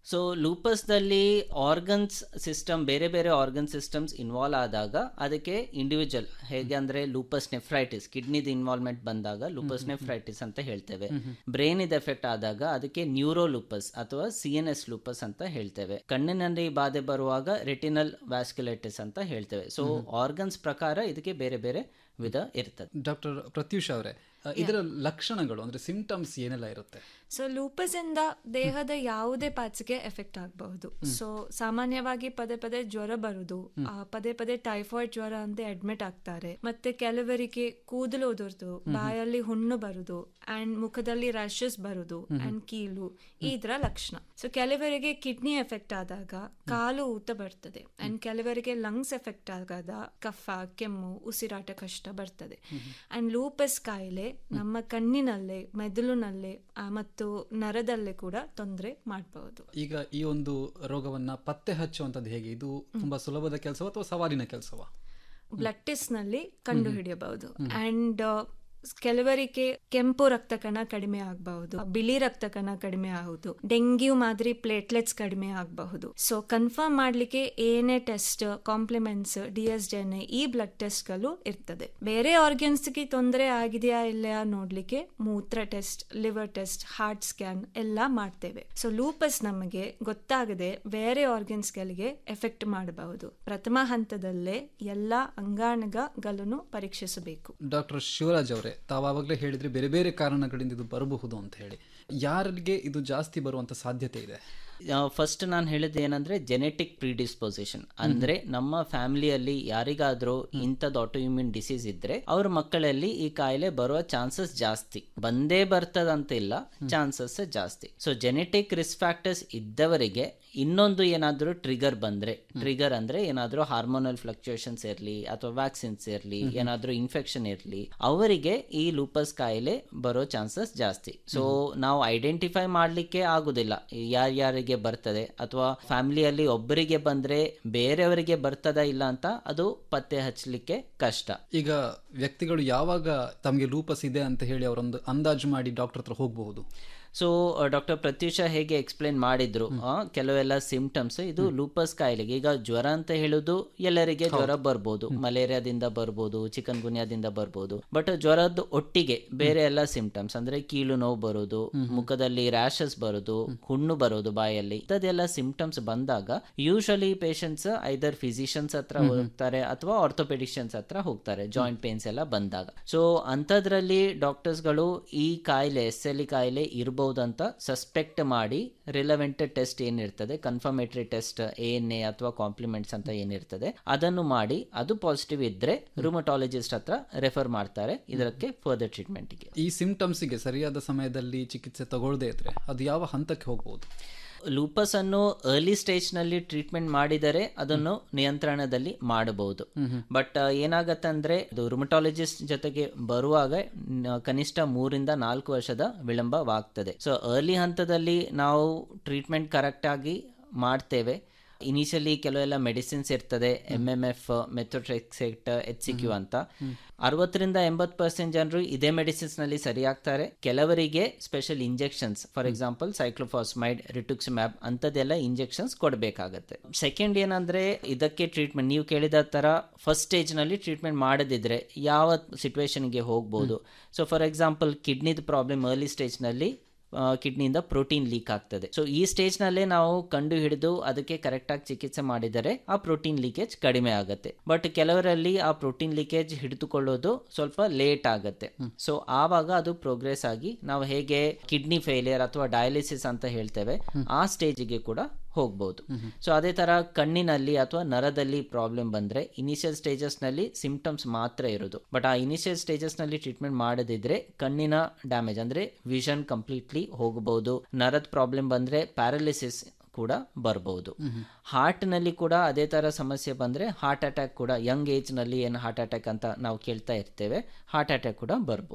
ಸೊ ಲೂಪಸ್ದಲ್ಲಿ ಆರ್ಗನ್ಸ್ ಸಿಸ್ಟಮ್ ಬೇರೆ ಬೇರೆ ಆರ್ಗನ್ ಸಿಸ್ಟಮ್ಸ್ ಇನ್ವಾಲ್ವ್ ಆದಾಗ ಅದಕ್ಕೆ ಇಂಡಿವಿಜುವಲ್ ಹೇಗೆ ಅಂದ್ರೆ ಲೂಪಸ್ ನೆಫ್ರೈಟಿಸ್ ಕಿಡ್ನಿದ ಇನ್ವಾಲ್ವ್ಮೆಂಟ್ ಬಂದಾಗ ಲೂಪಸ್ ನೆಫ್ರೈಟಿಸ್ ಅಂತ ಹೇಳ್ತೇವೆ ಬ್ರೈನ್ ಇದು ಎಫೆಕ್ಟ್ ಆದಾಗ ಅದಕ್ಕೆ ನ್ಯೂರೋ ಲೂಪಸ್ ಅಥವಾ ಸಿ ಎನ್ ಎಸ್ ಲೂಪಸ್ ಅಂತ ಹೇಳ್ತೇವೆ ಕಣ್ಣಿನಲ್ಲಿ ಬಾಧೆ ಬರುವಾಗ ರೆಟಿನಲ್ ವ್ಯಾಸ್ಕ್ಯುಲೈಟಿಸ್ ಅಂತ ಹೇಳ್ತೇವೆ ಸೊ ಆರ್ಗನ್ಸ್ ಪ್ರಕಾರ ಇದಕ್ಕೆ ಬೇರೆ ಬೇರೆ ವಿಧ ಇರ್ತದೆ ಡಾಕ್ಟರ್ ಪ್ರತ್ಯೂಷ್ ಅವರೇ ಅ, ಇದರ ಲಕ್ಷಣಗಳು ಅಂದ್ರೆ ಸಿಂಟಮ್ಸ್ ಏನೆಲ್ಲ ಇರುತ್ತೆ ಸೊ ಲೂಪಸ್ ಇಂದ ದೇಹದ ಯಾವುದೇ ಪಾರ್ಟ್ಸ್ಗೆ ಎಫೆಕ್ಟ್ ಆಗಬಹುದು ಸೊ ಸಾಮಾನ್ಯವಾಗಿ ಪದೇ ಪದೇ ಜ್ವರ ಬರುದು ಆ, ಪದೇ ಪದೇ ಟೈಫಾಯ್ಡ್ ಜ್ವರ ಅಂತ ಅಡ್ಮಿಟ್ ಆಗ್ತಾರೆ ಮತ್ತೆ ಕೆಲವರಿಗೆ ಕೂದಲು ಉದುರ್ದು ಬಾಯಲ್ಲಿ ಹುಣ್ಣು ಬರುದು ಅಂಡ್ ಮುಖದಲ್ಲಿ ರ್ಯಾಷಸ್ ಬರುದು ಅಂಡ್ ಕೀಲು ಇದರ ಲಕ್ಷಣ ಸೊ ಕೆಲವರಿಗೆ ಕಿಡ್ನಿ ಎಫೆಕ್ಟ್ ಆದಾಗ ಕಾಲು ಊತ ಬರ್ತದೆ ಅಂಡ್ ಕೆಲವರಿಗೆ ಲಂಗ್ಸ್ ಎಫೆಕ್ಟ್ ಆಗಾದ ಕಫ ಕೆಮ್ಮು ಉಸಿರಾಟ ಕಷ್ಟ ಬರ್ತದೆ ಅಂಡ್ ಲೂಪಸ್ ಕಾಯಿಲೆ ನಮ್ಮ ಕಣ್ಣಿನಲ್ಲೇ ಮೆದುಳಿನಲ್ಲೇ ಆ, ಮತ್ತು ನರದಲ್ಲೇ ಕೂಡ ತೊಂದರೆ ಮಾಡಬಹುದು ಈಗ ಈ ಒಂದು ರೋಗವನ್ನ ಪತ್ತೆ ಹಚ್ಚುವಂಥದ್ದು ಹೇಗೆ ಇದು ತುಂಬಾ ಸುಲಭದ ಕೆಲಸವ ಅಥವಾ ಸವಾಲಿನ ಕೆಲಸವಾ ಬ್ಲಡ್ ಟೆಸ್ಟ್ ನಲ್ಲಿ ಕಂಡು ಹಿಡಿಯಬಹುದು ಅಂಡ್ ಕೆಲವರಿಗೆ ಕೆಂಪು ರಕ್ತ ಕಣ ಕಡಿಮೆ ಆಗಬಹುದು ಬಿಳಿ ರಕ್ತ ಕಣ ಕಡಿಮೆ ಆಗುವುದು ಡೆಂಗ್ಯೂ ಮಾದರಿ ಪ್ಲೇಟ್ಲೆಟ್ಸ್ ಕಡಿಮೆ ಆಗಬಹುದು ಸೊ ಕನ್ಫರ್ಮ್ ಮಾಡ್ಲಿಕ್ಕೆ ಏನೇ ಟೆಸ್ಟ್ ಕಾಂಪ್ಲಿಮೆಂಟ್ಸ್ ಡಿ ಎಸ್ ಈ ಬ್ಲಡ್ ಟೆಸ್ಟ್ ಗಳು ಇರ್ತದೆ ಬೇರೆ ಆರ್ಗನ್ಸ್ ಗೆ ತೊಂದರೆ ಆಗಿದೆಯಾ ಇಲ್ಲ ನೋಡ್ಲಿಕ್ಕೆ ಮೂತ್ರ test liver test heart scan ಎಲ್ಲ ಮಾಡ್ತೇವೆ ಸೊ ಲೂಪಸ್ ನಮಗೆ ಗೊತ್ತಾಗದೆ ಬೇರೆ ಆರ್ಗನ್ಸ್ ಗಳಿಗೆ ಎಫೆಕ್ಟ್ ಮಾಡಬಹುದು ಪ್ರಥಮ ಹಂತದಲ್ಲೇ ಎಲ್ಲ ಅಂಗಾಂಗಗಳನ್ನು ಪರೀಕ್ಷಿಸಬೇಕು ಡಾಕ್ಟರ್ ಶಿವರಾಜ್ ಅವರೇ ತಾವಾಗಲೇ ಹೇಳಿದ್ರೆ ಬೇರೆ ಬೇರೆ ಕಾರಣಗಳಿಂದ ಇದು ಬರಬಹುದು ಅಂತ ಹೇಳಿ ಯಾರಿಗೆ ಇದು ಜಾಸ್ತಿ ಬರುವಂತ ಸಾಧ್ಯತೆ ಇದೆ ಫಸ್ಟ್ ನಾನು ಹೇಳಿದ ಏನಂದ್ರೆ ಜೆನೆಟಿಕ್ ಪ್ರಿಡಿಸ್ಪೊಸಿಷನ್ ಅಂದ್ರೆ ನಮ್ಮ ಫ್ಯಾಮಿಲಿಯಲ್ಲಿ ಯಾರಿಗಾದ್ರೂ ಇಂಥದ್ದು ಆಟೋಇಮ್ಯೂನ್ ಡಿಸೀಸ್ ಇದ್ರೆ ಅವ್ರ ಮಕ್ಕಳಲ್ಲಿ ಈ ಕಾಯಿಲೆ ಬರುವ ಚಾನ್ಸಸ್ ಜಾಸ್ತಿ ಬಂದೇ ಬರ್ತದಂತ ಇಲ್ಲ ಚಾನ್ಸಸ್ ಜಾಸ್ತಿ ಸೊ ಜೆನೆಟಿಕ್ ರಿಸ್ಕ್ ಫ್ಯಾಕ್ಟರ್ಸ್ ಇದ್ದವರಿಗೆ ಇನ್ನೊಂದು ಏನಾದ್ರೂ ಟ್ರಿಗರ್ ಬಂದ್ರೆ ಟ್ರಿಗರ್ ಅಂದ್ರೆ ಏನಾದ್ರೂ ಹಾರ್ಮೋನಲ್ ಫ್ಲಕ್ಚುಯೇಷನ್ಸ್ ಇರಲಿ ಅಥವಾ ವ್ಯಾಕ್ಸಿನ್ಸ್ ಇರಲಿ ಏನಾದ್ರೂ ಇನ್ಫೆಕ್ಷನ್ ಇರಲಿ ಅವರಿಗೆ ಈ ಲೂಪಸ್ ಕಾಯಿಲೆ ಬರೋ ಚಾನ್ಸಸ್ ಜಾಸ್ತಿ ಸೊ ನಾವು ಐಡೆಂಟಿಫೈ ಮಾಡ್ಲಿಕ್ಕೆ ಆಗುದಿಲ್ಲ ಯಾರ್ಯಾರಿಗೆ ಬರ್ತದೆ ಅಥವಾ ಫ್ಯಾಮಿಲಿಯಲ್ಲಿ ಒಬ್ಬರಿಗೆ ಬಂದ್ರೆ ಬೇರೆಯವರಿಗೆ ಬರ್ತದ ಇಲ್ಲ ಅಂತ ಅದು ಪತ್ತೆ ಹಚ್ಚಲಿಕ್ಕೆ ಕಷ್ಟ ಈಗ ವ್ಯಕ್ತಿಗಳು ಯಾವಾಗ ತಮಗೆ ಲೂಪಸ್ ಇದೆ ಅಂತ ಹೇಳಿ ಅವರೊಂದು ಅಂದಾಜು ಮಾಡಿ ಡಾಕ್ಟರ್ ಹತ್ರ ಹೋಗಬಹುದು ಸೊ ಡಾಕ್ಟರ್ ಪ್ರತ್ಯೂಷ ಹೇಗೆ ಎಕ್ಸ್ಪ್ಲೇನ್ ಮಾಡಿದ್ರು ಆ, ಕೆಲವೆಲ್ಲ ಸಿಂಪ್ಟಮ್ಸ್ ಇದು ಲೂಪಸ್ ಕಾಯಿಲೆಗೆ ಈಗ ಜ್ವರ ಅಂತ ಹೇಳುದು ಎಲ್ಲರಿಗೆ ಜ್ವರ ಬರ್ಬೋದು ಮಲೇರಿಯಾದಿಂದ ಬರ್ಬೋದು ಚಿಕನ್ ಗುನ್ಯಾದಿಂದ ಬರ್ಬೋದು ಬಟ್ ಜ್ವರದ ಒಟ್ಟಿಗೆ ಬೇರೆ ಎಲ್ಲ ಸಿಂಪ್ಟಮ್ಸ್ ಅಂದ್ರೆ ಕೀಲು ನೋವು ಬರೋದು ಮುಖದಲ್ಲಿ ರ್ಯಾಷಸ್ ಬರೋದು ಹುಣ್ಣು ಬರೋದು ಬಾಯಲ್ಲಿ ಇಂಥದ್ದೆಲ್ಲ ಸಿಂಪ್ಟಮ್ಸ್ ಬಂದಾಗ ಯೂಶಲಿ ಪೇಷಂಟ್ಸ್ ಐದರ್ ಫಿಸಿಷಿಯನ್ಸ್ ಹತ್ರ ಹೋಗ್ತಾರೆ ಅಥವಾ ಆರ್ಥೋಪೆಡಿಷಿಯನ್ಸ್ ಹತ್ರ ಹೋಗ್ತಾರೆ ಜಾಯಿಂಟ್ ಪೇನ್ಸ್ ಎಲ್ಲ ಬಂದಾಗ ಸೊ ಅಂಥದ್ರಲ್ಲಿ ಡಾಕ್ಟರ್ಸ್ಗಳು ಈ ಕಾಯಿಲೆ ಎಸ್ ಎಲ್ ಇ ಕಾಯಿಲೆ ಇರ್ಬೋದಂತ ಸಸ್ಪೆಕ್ಟ್ ಮಾಡಿ ರಿಲೆವೆಂಟ್ ಟೆಸ್ಟ್ ಏನಿರ್ತದೆ confirmatory test A N A ಅಥವಾ ಕಾಂಪ್ಲಿಮೆಂಟ್ಸ್ ಅಂತ ಏನಿರ್ತದೆ ಅದನ್ನು ಮಾಡಿ ಅದು ಪಾಸಿಟಿವ್ ಇದ್ರೆ ರೂಮಟಾಲಜಿಸ್ಟ್ ಹತ್ರ ರೆಫರ್ ಮಾಡ್ತಾರೆ ಇದಕ್ಕೆ ಫರ್ದರ್ ಟ್ರೀಟ್ಮೆಂಟ್ಗೆ ಈ ಸಿಂಪ್ಟಮ್ಸ್ಗೆ ಸರಿಯಾದ ಸಮಯದಲ್ಲಿ ಚಿಕಿತ್ಸೆ ತಗೊಳ್ಳದೇ ಇದ್ರೆ ಅದು ಯಾವ ಹಂತಕ್ಕೆ ಹೋಗಬಹುದು ಲೂಪಸ್ ಅನ್ನು ಅರ್ಲಿ ಸ್ಟೇಜ್ ನಲ್ಲಿ ಟ್ರೀಟ್ಮೆಂಟ್ ಮಾಡಿದರೆ ಅದನ್ನು ನಿಯಂತ್ರಣದಲ್ಲಿ ಮಾಡಬಹುದು ಬಟ್ ಏನಾಗತ್ತಂದ್ರೆ ಅದು ರುಮಟಾಲಜಿಸ್ಟ್ ಜೊತೆಗೆ ಬರುವಾಗ ನ- ಕನಿಷ್ಠ ಮೂರಿಂದ ನಾಲ್ಕು ವರ್ಷದ ವಿಳಂಬವಾಗ್ತದೆ ಸೊ ಅರ್ಲಿ ಹಂತದಲ್ಲಿ ನಾವು ಟ್ರೀಟ್ಮೆಂಟ್ ಕರೆಕ್ಟ್ ಆಗಿ ಮಾಡ್ತೇವೆ ಇನಿಷಿಯಲಿ ಕೆಲವೆಲ್ಲ ಮೆಡಿಸಿನ್ಸ್ ಇರ್ತದೆ M M F methotrexate H C Q ಅಂತ ಅರವತ್ತರಿಂದ ಎಂಬತ್ತು ಪರ್ಸೆಂಟ್ ಜನರು ಇದೇ ಮೆಡಿಸಿನ್ಸ್ ನಲ್ಲಿ ಸರಿಯಾಗ್ತಾರೆ ಕೆಲವರಿಗೆ special injections for example cyclophosphamide rituximab ಅಂಥದ್ದೆಲ್ಲ ಇಂಜೆಕ್ಷನ್ಸ್ ಕೊಡಬೇಕಾಗತ್ತೆ ಸೆಕೆಂಡ್ ಏನಂದ್ರೆ ಇದಕ್ಕೆ ಟ್ರೀಟ್ಮೆಂಟ್ ನೀವು ಕೇಳಿದ ತರ ಫಸ್ಟ್ ಸ್ಟೇಜ್ ನಲ್ಲಿ ಟ್ರೀಟ್ಮೆಂಟ್ ಮಾಡದಿದ್ರೆ ಯಾವ ಸಿಚುವೇಶನ್ಗೆ ಹೋಗ್ಬೋದು ಸೊ ಫಾರ್ ಎಕ್ಸಾಂಪಲ್ ಕಿಡ್ನಿದ್ ಪ್ರಾಬ್ಲಮ್ ಅರ್ಲಿ ಸ್ಟೇಜ್ ನಲ್ಲಿ ಕಿಡ್ನಿಯಿಂದ ಪ್ರೋಟೀನ್ ಲೀಕ್ ಆಗ್ತದೆ ಸೊ ಈ ಸ್ಟೇಜ್ನಲ್ಲೇ ನಾವು ಕಂಡು ಹಿಡಿದು ಅದಕ್ಕೆ ಕರೆಕ್ಟಾಗಿ ಚಿಕಿತ್ಸೆ ಮಾಡಿದರೆ ಆ ಪ್ರೋಟೀನ್ ಲೀಕೇಜ್ ಕಡಿಮೆ ಆಗುತ್ತೆ ಬಟ್ ಕೆಲವರಲ್ಲಿ ಆ ಪ್ರೋಟೀನ್ ಲೀಕೇಜ್ ಹಿಡಿದುಕೊಳ್ಳೋದು ಸ್ವಲ್ಪ ಲೇಟ್ ಆಗುತ್ತೆ ಸೊ ಆವಾಗ ಅದು ಪ್ರೋಗ್ರೆಸ್ ಆಗಿ ನಾವು ಹೇಗೆ ಕಿಡ್ನಿ ಫೇಲಿಯರ್ ಅಥವಾ ಡಯಾಲಿಸಿಸ್ ಅಂತ ಹೇಳ್ತೇವೆ ಆ ಸ್ಟೇಜಿಗೆ ಕೂಡ ಹೋಗ್ಬೋದು ಸೊ ಅದೇ ತರ ಕಣ್ಣಿನಲ್ಲಿ ಅಥವಾ ನರದಲ್ಲಿ ಪ್ರಾಬ್ಲಮ್ ಬಂದ್ರೆ ಇನಿಷಿಯಲ್ ಸ್ಟೇಜಸ್ ನಲ್ಲಿ ಸಿಂಪ್ಟಮ್ಸ್ ಮಾತ್ರ ಇರೋದು ಬಟ್ ಆ ಇನಿಷಿಯಲ್ ಸ್ಟೇಜಸ್ ನಲ್ಲಿ ಟ್ರೀಟ್ಮೆಂಟ್ ಮಾಡದಿದ್ರೆ ಕಣ್ಣಿನ ಡ್ಯಾಮೇಜ್ ಅಂದ್ರೆ ವಿಷನ್ ಕಂಪ್ಲೀಟ್ಲಿ ಹೋಗಬಹುದು ನರದ ಪ್ರಾಬ್ಲಮ್ ಬಂದ್ರೆ ಪ್ಯಾರಲಿಸಿಸ್ ಕೂಡ ಬರಬಹುದು ಹಾರ್ಟ್ ನಲ್ಲಿ ಕೂಡ ಅದೇ ತರ ಸಮಸ್ಯೆ ಬಂದ್ರೆ ಹಾರ್ಟ್ ಅಟ್ಯಾಕ್ ಕೂಡ ಯಂಗ್ ಏಜ್ ನಲ್ಲಿ ಏನು ಹಾರ್ಟ್ ಅಟ್ಯಾಕ್ ಅಂತ ನಾವು ಕೇಳ್ತಾ ಇರ್ತೇವೆ ಹಾರ್ಟ್ ಅಟ್ಯಾಕ್ ಕೂಡ ಬರಬಹುದು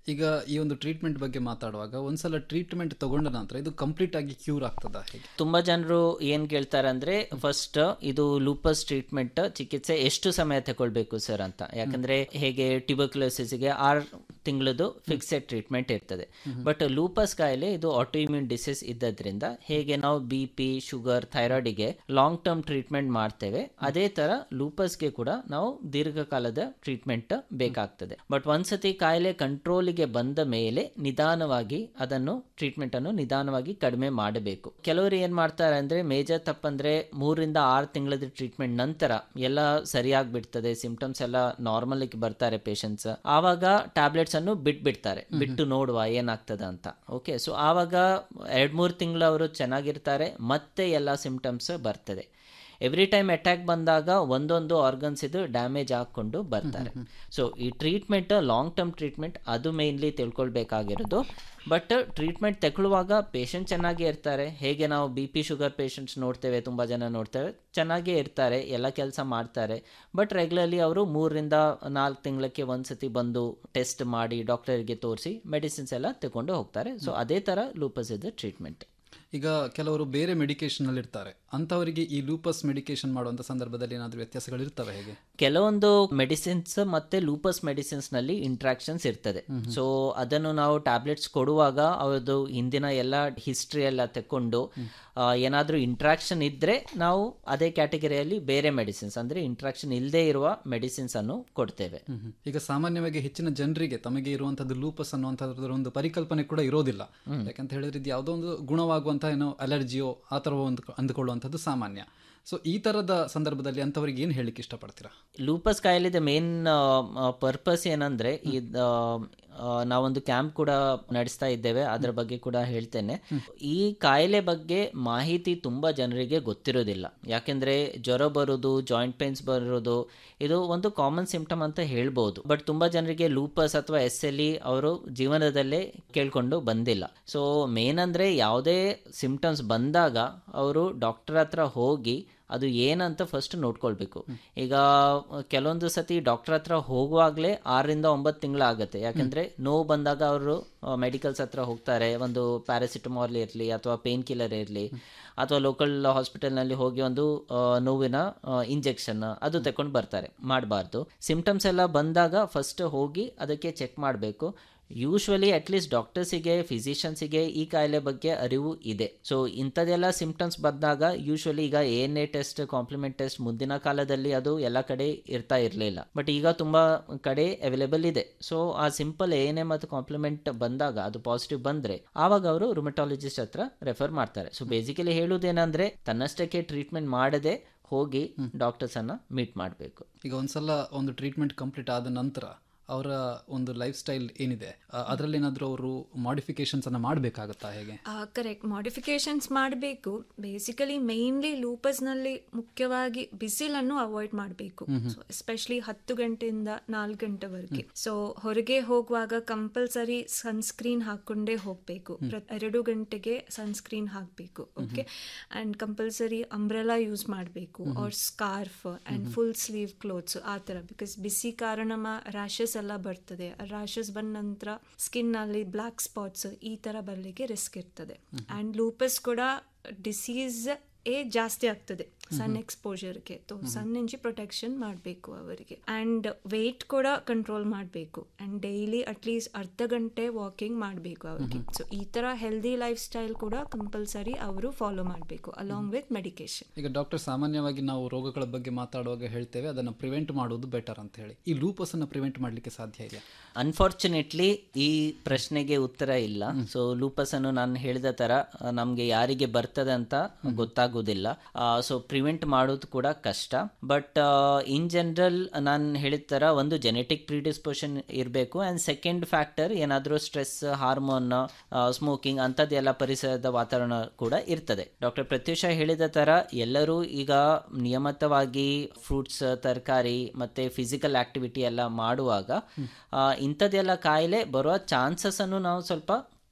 ಈಗ ಈ ಒಂದು ಟ್ರೀಟ್ಮೆಂಟ್ ಬಗ್ಗೆ ಮಾತಾಡುವಾಗ ಒಂದ್ಸಲ ಟ್ರೀಟ್ಮೆಂಟ್ ತಗೊಂಡ ನಂತರ ಇದು ಕಂಪ್ಲೀಟ್ ಆಗಿ ಕ್ಯೂರ್ ಆಗ್ತದಾ ಹೇಗೆ ತುಂಬಾ ಜನರು ಏನ್ ಕೇಳ್ತಾರೆ ಅಂದ್ರೆ ಫಸ್ಟ್ ಇದು ಲೂಪಸ್ ಟ್ರೀಟ್ಮೆಂಟ್ ಚಿಕಿತ್ಸೆ ಎಷ್ಟು ಸಮಯ ತಗೊಳ್ಬೇಕು ಸರ್ ಅಂತ ಯಾಕಂದ್ರೆ ಹೇಗೆ ಟ್ಯೂಬರ್ಕ್ಯುಲೋಸಿಸ್ಗೆ ಆರು ತಿಂಗಳದು ಫಿಕ್ಸೆಡ್ ಟ್ರೀಟ್ಮೆಂಟ್ ಇರ್ತದೆ ಬಟ್ ಲೂಪಸ್ ಕಾಯಿಲೆ ಇದು ಆಟೋಇಮ್ಯೂನ್ ಡಿಸೀಸ್ ಇದ್ದದ್ರಿಂದ ಹೇಗೆ ನಾವು ಬಿ ಪಿ ಶುಗರ್ ಥೈರಾಯ್ಡ್ಗೆ ಲಾಂಗ್ ಟರ್ಮ್ ಟ್ರೀಟ್ಮೆಂಟ್ ಮಾಡ್ತೇವೆ ಅದೇ ತರ ಲೂಪಸ್ಗೆ ಕೂಡ ನಾವು ದೀರ್ಘಕಾಲದ ಟ್ರೀಟ್ಮೆಂಟ್ ಬೇಕಾಗ್ತದೆ ಬಟ್ ಒಂದ್ಸತಿ ಕಾಯಿಲೆ ಕಂಟ್ರೋಲಿಗೆ ಬಂದ ಮೇಲೆ ನಿಧಾನವಾಗಿ ಅದನ್ನು ಟ್ರೀಟ್ಮೆಂಟ್ ಅನ್ನು ನಿಧಾನವಾಗಿ ಕಡಿಮೆ ಮಾಡಬೇಕು ಕೆಲವರು ಏನ್ ಮಾಡ್ತಾರೆ ಅಂದ್ರೆ ಮೇಜರ್ ತಪ್ಪಂದ್ರೆ ಮೂರರಿಂದ ಆರು ತಿಂಗಳದ ಟ್ರೀಟ್ಮೆಂಟ್ ನಂತರ ಎಲ್ಲ ಸರಿಯಾಗ್ಬಿಡ್ತದೆ ಸಿಂಪ್ಟಮ್ಸ್ ಎಲ್ಲ ನಾರ್ಮಲ್ ಬರ್ತಾರೆ ಪೇಷಂಟ್ಸ್ ಆವಾಗ ಟ್ಯಾಬ್ಲೆಟ್ಸ್ ಅನ್ನು ಬಿಟ್ಬಿಡ್ತಾರೆ ಬಿಟ್ಟು ನೋಡುವ ಏನಾಗ್ತದ ಅಂತ ಓಕೆ ಸೊ ಆವಾಗ ಎರಡ್ ಮೂರು ತಿಂಗಳು ಅವರು ಚೆನ್ನಾಗಿರ್ತಾರೆ ಮತ್ತೆ ಎಲ್ಲ ಸಿಂಪ್ಟಮ್ಸ್ ಬರ್ತದೆ ಎವ್ರಿ ಟೈಮ್ ಅಟ್ಯಾಕ್ ಬಂದಾಗ ಒಂದೊಂದು ಆರ್ಗನ್ಸ್ ಇದು ಡ್ಯಾಮೇಜ್ ಹಾಕೊಂಡು ಬರ್ತಾರೆ ಸೊ ಈ ಟ್ರೀಟ್ಮೆಂಟ್ ಲಾಂಗ್ ಟರ್ಮ್ ಟ್ರೀಟ್ಮೆಂಟ್ ಅದು ಮೇನ್ಲಿ ತಿಳ್ಕೊಳ್ಬೇಕಾಗಿರೋದು ಬಟ್ ಟ್ರೀಟ್ಮೆಂಟ್ ತಗೊಳ್ಳುವಾಗ ಪೇಷಂಟ್ ಚೆನ್ನಾಗೇ ಇರ್ತಾರೆ ಹೇಗೆ ನಾವು ಬಿ ಪಿ ಶುಗರ್ ಪೇಷಂಟ್ಸ್ ನೋಡ್ತೇವೆ ತುಂಬ ಜನ ನೋಡ್ತೇವೆ ಚೆನ್ನಾಗೇ ಇರ್ತಾರೆ ಎಲ್ಲ ಕೆಲಸ ಮಾಡ್ತಾರೆ ಬಟ್ ರೆಗ್ಯುಲರ್ಲಿ ಅವರು ಮೂರರಿಂದ ನಾಲ್ಕು ತಿಂಗಳಕ್ಕೆ ಒಂದ್ಸತಿ ಬಂದು ಟೆಸ್ಟ್ ಮಾಡಿ ಡಾಕ್ಟರ್ಗೆ ತೋರಿಸಿ ಮೆಡಿಸಿನ್ಸ್ ಎಲ್ಲ ತಗೊಂಡು ಹೋಗ್ತಾರೆ ಸೊ ಅದೇ ಥರ ಲೂಪಸ್ ಇದೆ ಟ್ರೀಟ್ಮೆಂಟ್ ಈಗ ಕೆಲವರು ಬೇರೆ ಮೆಡಿಕೇಶನ್ ಅಲ್ಲಿ ಇರ್ತಾರೆ ಅಂತವರಿಗೆ ಈ ಲೂಪಸ್ ಮೆಡಿಕೇಶನ್ ಮಾಡುವಂತ ಸಂದರ್ಭದಲ್ಲಿ ಏನಾದರೂ ವ್ಯತ್ಯಾಸಗಳು ಇರ್ತವೆ ಹೇಗೆ ಕೆಲವೊಂದು ಮೆಡಿಸಿನ್ಸ್ ಮತ್ತೆ ಲೂಪಸ್ ಮೆಡಿಸಿನ್ಸ್ ನಲ್ಲಿ ಇಂಟ್ರಾಕ್ಷನ್ಸ್ ಇರ್ತದೆ ಸೊ ಅದನ್ನು ನಾವು ಟ್ಯಾಬ್ಲೆಟ್ಸ್ ಕೊಡುವಾಗ ಅವ್ರದ್ದು ಹಿಂದಿನ ಎಲ್ಲ ಹಿಸ್ಟ್ರಿ ಎಲ್ಲ ತಕೊಂಡು ಏನಾದರೂ ಇಂಟ್ರಾಕ್ಷನ್ ಇದ್ರೆ ನಾವು ಅದೇ ಕ್ಯಾಟಗರಿಯಲ್ಲಿ ಬೇರೆ ಮೆಡಿಸಿನ್ಸ್ ಅಂದ್ರೆ ಇಂಟ್ರಾಕ್ಷನ್ ಇಲ್ಲದೆ ಇರುವ ಮೆಡಿಸಿನ್ಸ್ ಅನ್ನು ಕೊಡ್ತೇವೆ ಈಗ ಸಾಮಾನ್ಯವಾಗಿ ಹೆಚ್ಚಿನ ಜನರಿಗೆ ತಮಗೆ ಇರುವಂತದ್ದು ಲೂಪಸ್ ಅನ್ನುವಂಥದ್ರ ಒಂದು ಪರಿಕಲ್ಪನೆ ಕೂಡ ಇರೋದಿಲ್ಲ ಯಾಕಂತ ಹೇಳಿದ್ರೆ ಇದು ಯಾವುದೋ ಒಂದು ಗುಣವಾಗುವಂತಹ ಏನೋ ಅಲರ್ಜಿಯೋ ಆ ಥರ ಒಂದು ಅಂದುಕೊಳ್ಳುವಂಥದ್ದು ಸಾಮಾನ್ಯ ಸೊ ಈ ತರದ ಸಂದರ್ಭದಲ್ಲಿ ಅಂತವರಿಗೆ ಏನು ಹೇಳಲಿಕ್ಕೆ ಇಷ್ಟಪಡ್ತೀರಾ ಲೂಪಸ್ ಕಾಯಿಲೆದ ಮೇನ್ ಪರ್ಪಸ್ ಏನಂದ್ರೆ ಇದ್ ಆ, ನಾವೊಂದು ಕ್ಯಾಂಪ್ ಕೂಡ ನಡೆಸ್ತಾ ಇದ್ದೇವೆ ಅದರ ಬಗ್ಗೆ ಕೂಡ ಹೇಳ್ತೇನೆ ಈ ಕಾಯಿಲೆ ಬಗ್ಗೆ ಮಾಹಿತಿ ತುಂಬಾ ಜನರಿಗೆ ಗೊತ್ತಿರೋದಿಲ್ಲ ಯಾಕೆಂದ್ರೆ ಜ್ವರ ಬರೋದು ಜಾಯಿಂಟ್ ಪೇನ್ಸ್ ಬರೋದು ಇದು ಒಂದು ಕಾಮನ್ ಸಿಂಪ್ಟಮ್ ಅಂತ ಹೇಳ್ಬೋದು ಬಟ್ ತುಂಬಾ ಜನರಿಗೆ ಲೂಪಸ್ ಅಥವಾ ಎಸ್ ಎಲ್ ಇ ಅವರು ಜೀವನದಲ್ಲೇ ಕೇಳ್ಕೊಂಡು ಬಂದಿಲ್ಲ ಸೊ ಮೇನ್ ಅಂದ್ರೆ ಯಾವುದೇ ಸಿಂಪ್ಟಮ್ಸ್ ಬಂದಾಗ ಅವರು ಡಾಕ್ಟರ್ ಹತ್ರ ಹೋಗಿ ಅದು ಏನಂತ ಫಸ್ಟ್ ನೋಡ್ಕೊಳ್ಬೇಕು ಈಗ ಕೆಲವೊಂದು ಸತಿ ಡಾಕ್ಟರ್ ಹತ್ರ ಹೋಗುವಾಗಲೇ ಆರರಿಂದ ಒಂಬತ್ತು ತಿಂಗಳಾಗತ್ತೆ ಯಾಕಂದ್ರೆ ನೋವು ಬಂದಾಗ ಅವರು ಮೆಡಿಕಲ್ಸ್ ಹತ್ರ ಹೋಗ್ತಾರೆ ಒಂದು ಪ್ಯಾರಾಸಿಟಮಾಲ್ ಇರಲಿ ಅಥವಾ ಪೇನ್ ಕಿಲ್ಲರ್ ಇರಲಿ ಅಥವಾ ಲೋಕಲ್ ಹಾಸ್ಪಿಟಲ್ನಲ್ಲಿ ಹೋಗಿ ಒಂದು ಆ, ನೋವಿನ ಇಂಜೆಕ್ಷನ್ ಅದು ತಕೊಂಡು ಬರ್ತಾರೆ ಮಾಡಬಾರ್ದು ಸಿಂಪ್ಟಮ್ಸ್ ಎಲ್ಲ ಬಂದಾಗ ಫಸ್ಟ್ ಹೋಗಿ ಅದಕ್ಕೆ ಚೆಕ್ ಮಾಡಬೇಕು ಯೂಶ್ವಲಿ ಅಟ್ಲೀಸ್ಟ್ ಡಾಕ್ಟರ್ಸಿಗೆ ಫಿಸಿಷಿಯನ್ಸಿಗೆ ಈ ಕಾಯಿಲೆ ಬಗ್ಗೆ ಅರಿವು ಇದೆ ಸೊ ಇಂಥದ್ದೆಲ್ಲ ಸಿಂಪ್ಟಮ್ಸ್ ಬಂದಾಗ ಯೂಶ್ವಲಿ ಈಗ A N A test complement test ಮುಂದಿನ ಕಾಲದಲ್ಲಿ ಅದು ಎಲ್ಲ ಕಡೆ ಇರ್ತಾ ಇರಲಿಲ್ಲ ಬಟ್ ಈಗ ತುಂಬ ಕಡೆ ಅವೈಲೇಬಲ್ ಇದೆ ಸೊ ಆ ಸಿಂಪಲ್ ಎ ಎನ್ ಎ ಮತ್ತು ಕಾಂಪ್ಲಿಮೆಂಟ್ ಬಂದಾಗ ಅದು ಪಾಸಿಟಿವ್ ಬಂದರೆ ಆವಾಗ ಅವರು ರುಮಟಾಲಜಿಸ್ಟ್ ಹತ್ರ ರೆಫರ್ ಮಾಡ್ತಾರೆ ಸೊ ಬೇಸಿಕಲಿ ಹೇಳುವುದೇನಂದ್ರೆ ತನ್ನಷ್ಟಕ್ಕೆ ಟ್ರೀಟ್ಮೆಂಟ್ ಮಾಡದೆ ಹೋಗಿ ಡಾಕ್ಟರ್ಸ್ ಅನ್ನ ಮೀಟ್ ಮಾಡಬೇಕು ಈಗ ಒಂದ್ಸಲ ಒಂದು ಟ್ರೀಟ್ಮೆಂಟ್ ಕಂಪ್ಲೀಟ್ ಆದ ನಂತರ ಅವರ ಒಂದು ಲೈಫ್ ಸ್ಟೈಲ್ ಏನಿದೆ ಅದರಲ್ಲಿ ಏನಾದರೂ ಅವರು ಮಾಡಿಫಿಕೇಶನ್ಸ್ ಅನ್ನ ಮಾಡಬೇಕಾಗತ್ತಾ ಹೇಗೆ ಕರೆಕ್ಟ್ ಮಾಡಿಫಿಕೇಶನ್ಸ್ ಮಾಡಬೇಕು ಬೇಸಿಕಲಿ ಮೇನ್ಲಿ ಲೂಪಸ್ನಲ್ಲಿ ಮುಖ್ಯವಾಗಿ ಬಿಸಿಲನ್ನು ಅವಾಯ್ಡ್ ಮಾಡಬೇಕು ಎಸ್ಪೆಷಲಿ ಹತ್ತು ಗಂಟೆಯಿಂದ ನಾಲ್ಕು ಗಂಟೆವರೆಗೆ ಸೊ ಹೊರಗೆ ಹೋಗುವಾಗ ಕಂಪಲ್ಸರಿ ಸನ್ಸ್ಕ್ರೀನ್ ಹಾಕೊಂಡೇ ಹೋಗಬೇಕು ಎರಡು ಗಂಟೆಗೆ ಸನ್ಸ್ಕ್ರೀನ್ ಹಾಕಬೇಕು okay and compulsory umbrella use ಮಾಡಬೇಕು or scarf and full sleeve clothes ಆ ಥರ ಬಿಕಾಸ್ ಬಿಸಿ ಕಾರಣ ರ್ಯಾಷಸ್ ಎಲ್ಲ ಬರ್ತದೆ ರ್ಯಾಷಸ್ ಬಂದ ನಂತರ ಸ್ಕಿನ್ ಅಲ್ಲಿ ಬ್ಲ್ಯಾಕ್ ಸ್ಪಾಟ್ಸ್ ಈ ತರ ಬರ್ಲಿಕ್ಕೆ ರಿಸ್ಕ್ ಇರ್ತದೆ ಅಂಡ್ ಲೂಪಸ್ ಕೂಡ ಡಿಸೀಸ್ ಏ ಜಾಸ್ತಿ ಆಗ್ತದೆ ಸನ್ ಎಕ್ಸ್ಪೋಜರ್ಗೆ ತೋ ಸನ್ ಇಂಚಿ ಪ್ರೊಟೆಕ್ಷನ್ ಮಾಡಬೇಕು ಅವರಿಗೆ ಅಂಡ್ ವೇಟ್ ಕೂಡ ಕಂಟ್ರೋಲ್ ಮಾಡಬೇಕು ಅಂಡ್ ಡೈಲಿ ಅಟ್ಲೀಸ್ಟ್ ಅರ್ಧ ಗಂಟೆ ವಾಕಿಂಗ್ ಮಾಡಬೇಕು ಅವರಿಗೆ ಸೊ ಈ ತರ ಹೆಲ್ದಿ ಲೈಫ್ ಸ್ಟೈಲ್ ಕೂಡ ಕಂಪಲ್ಸರಿ ಅವರು ಫಾಲೋ ಮಾಡಬೇಕು ಅಲಾಂಗ್ ವಿತ್ ಮೆಡಿಕೇಶನ್ ಈಗ ಡಾಕ್ಟರ್ ಸಾಮಾನ್ಯವಾಗಿ ನಾವು ರೋಗಗಳ ಬಗ್ಗೆ ಮಾತಾಡುವಾಗ ಹೇಳ್ತೇವೆ ಅದನ್ನು ಪ್ರಿವೆಂಟ್ ಮಾಡೋದು ಬೆಟರ್ ಅಂತ ಹೇಳಿ ಈ ಲೂಪಸ್ ಅನ್ನು ಪ್ರಿವೆಂಟ್ ಮಾಡಲಿಕ್ಕೆ ಸಾಧ್ಯ ಇದೆ ಅನ್ಫಾರ್ಚುನೇಟ್ಲಿ ಈ ಪ್ರಶ್ನೆಗೆ ಉತ್ತರ ಇಲ್ಲ ಸೊ ಲೂಪಸ್ ಅನ್ನು ನಾನು ಹೇಳಿದ ತರ ಆ, ನಮ್ಗೆ ಯಾರಿಗೆ ಬರ್ತದೆ ಅಂತ ಗೊತ್ತಾಗುವುದಿಲ್ಲ ಸೊ ಪ್ರಿವೆಂಟ್ ಮಾಡೋದು ಕೂಡ ಕಷ್ಟ ಬಟ್ ಇನ್ ಜನರಲ್ ನಾನು ಹೇಳಿದ ತರ ಒಂದು ಜೆನೆಟಿಕ್ ಪ್ರಿಡಿಸ್ಪೋಷನ್ ಇರಬೇಕು ಅಂಡ್ ಸೆಕೆಂಡ್ ಫ್ಯಾಕ್ಟರ್ ಏನಾದರೂ ಸ್ಟ್ರೆಸ್ ಹಾರ್ಮೋನ್ ಸ್ಮೋಕಿಂಗ್ ಅಂಥದ್ದೆಲ್ಲ ಪರಿಸರದ ವಾತಾವರಣ ಕೂಡ ಇರ್ತದೆ ಡಾಕ್ಟರ್ ಪ್ರತ್ಯೂಷ ಹೇಳಿದ ತರ ಎಲ್ಲರೂ ಈಗ ನಿಯಮಿತವಾಗಿ ಫ್ರೂಟ್ಸ್ ತರಕಾರಿ ಮತ್ತೆ ಫಿಸಿಕಲ್ ಆಕ್ಟಿವಿಟಿ ಎಲ್ಲ ಮಾಡುವಾಗ ಆ, ಇಂಥದ್ದೆಲ್ಲ ಕಾಯಿಲೆ ಬರುವ ಚಾನ್ಸಸ್ ಅನ್ನು ನಾವು ಸ್ವಲ್ಪ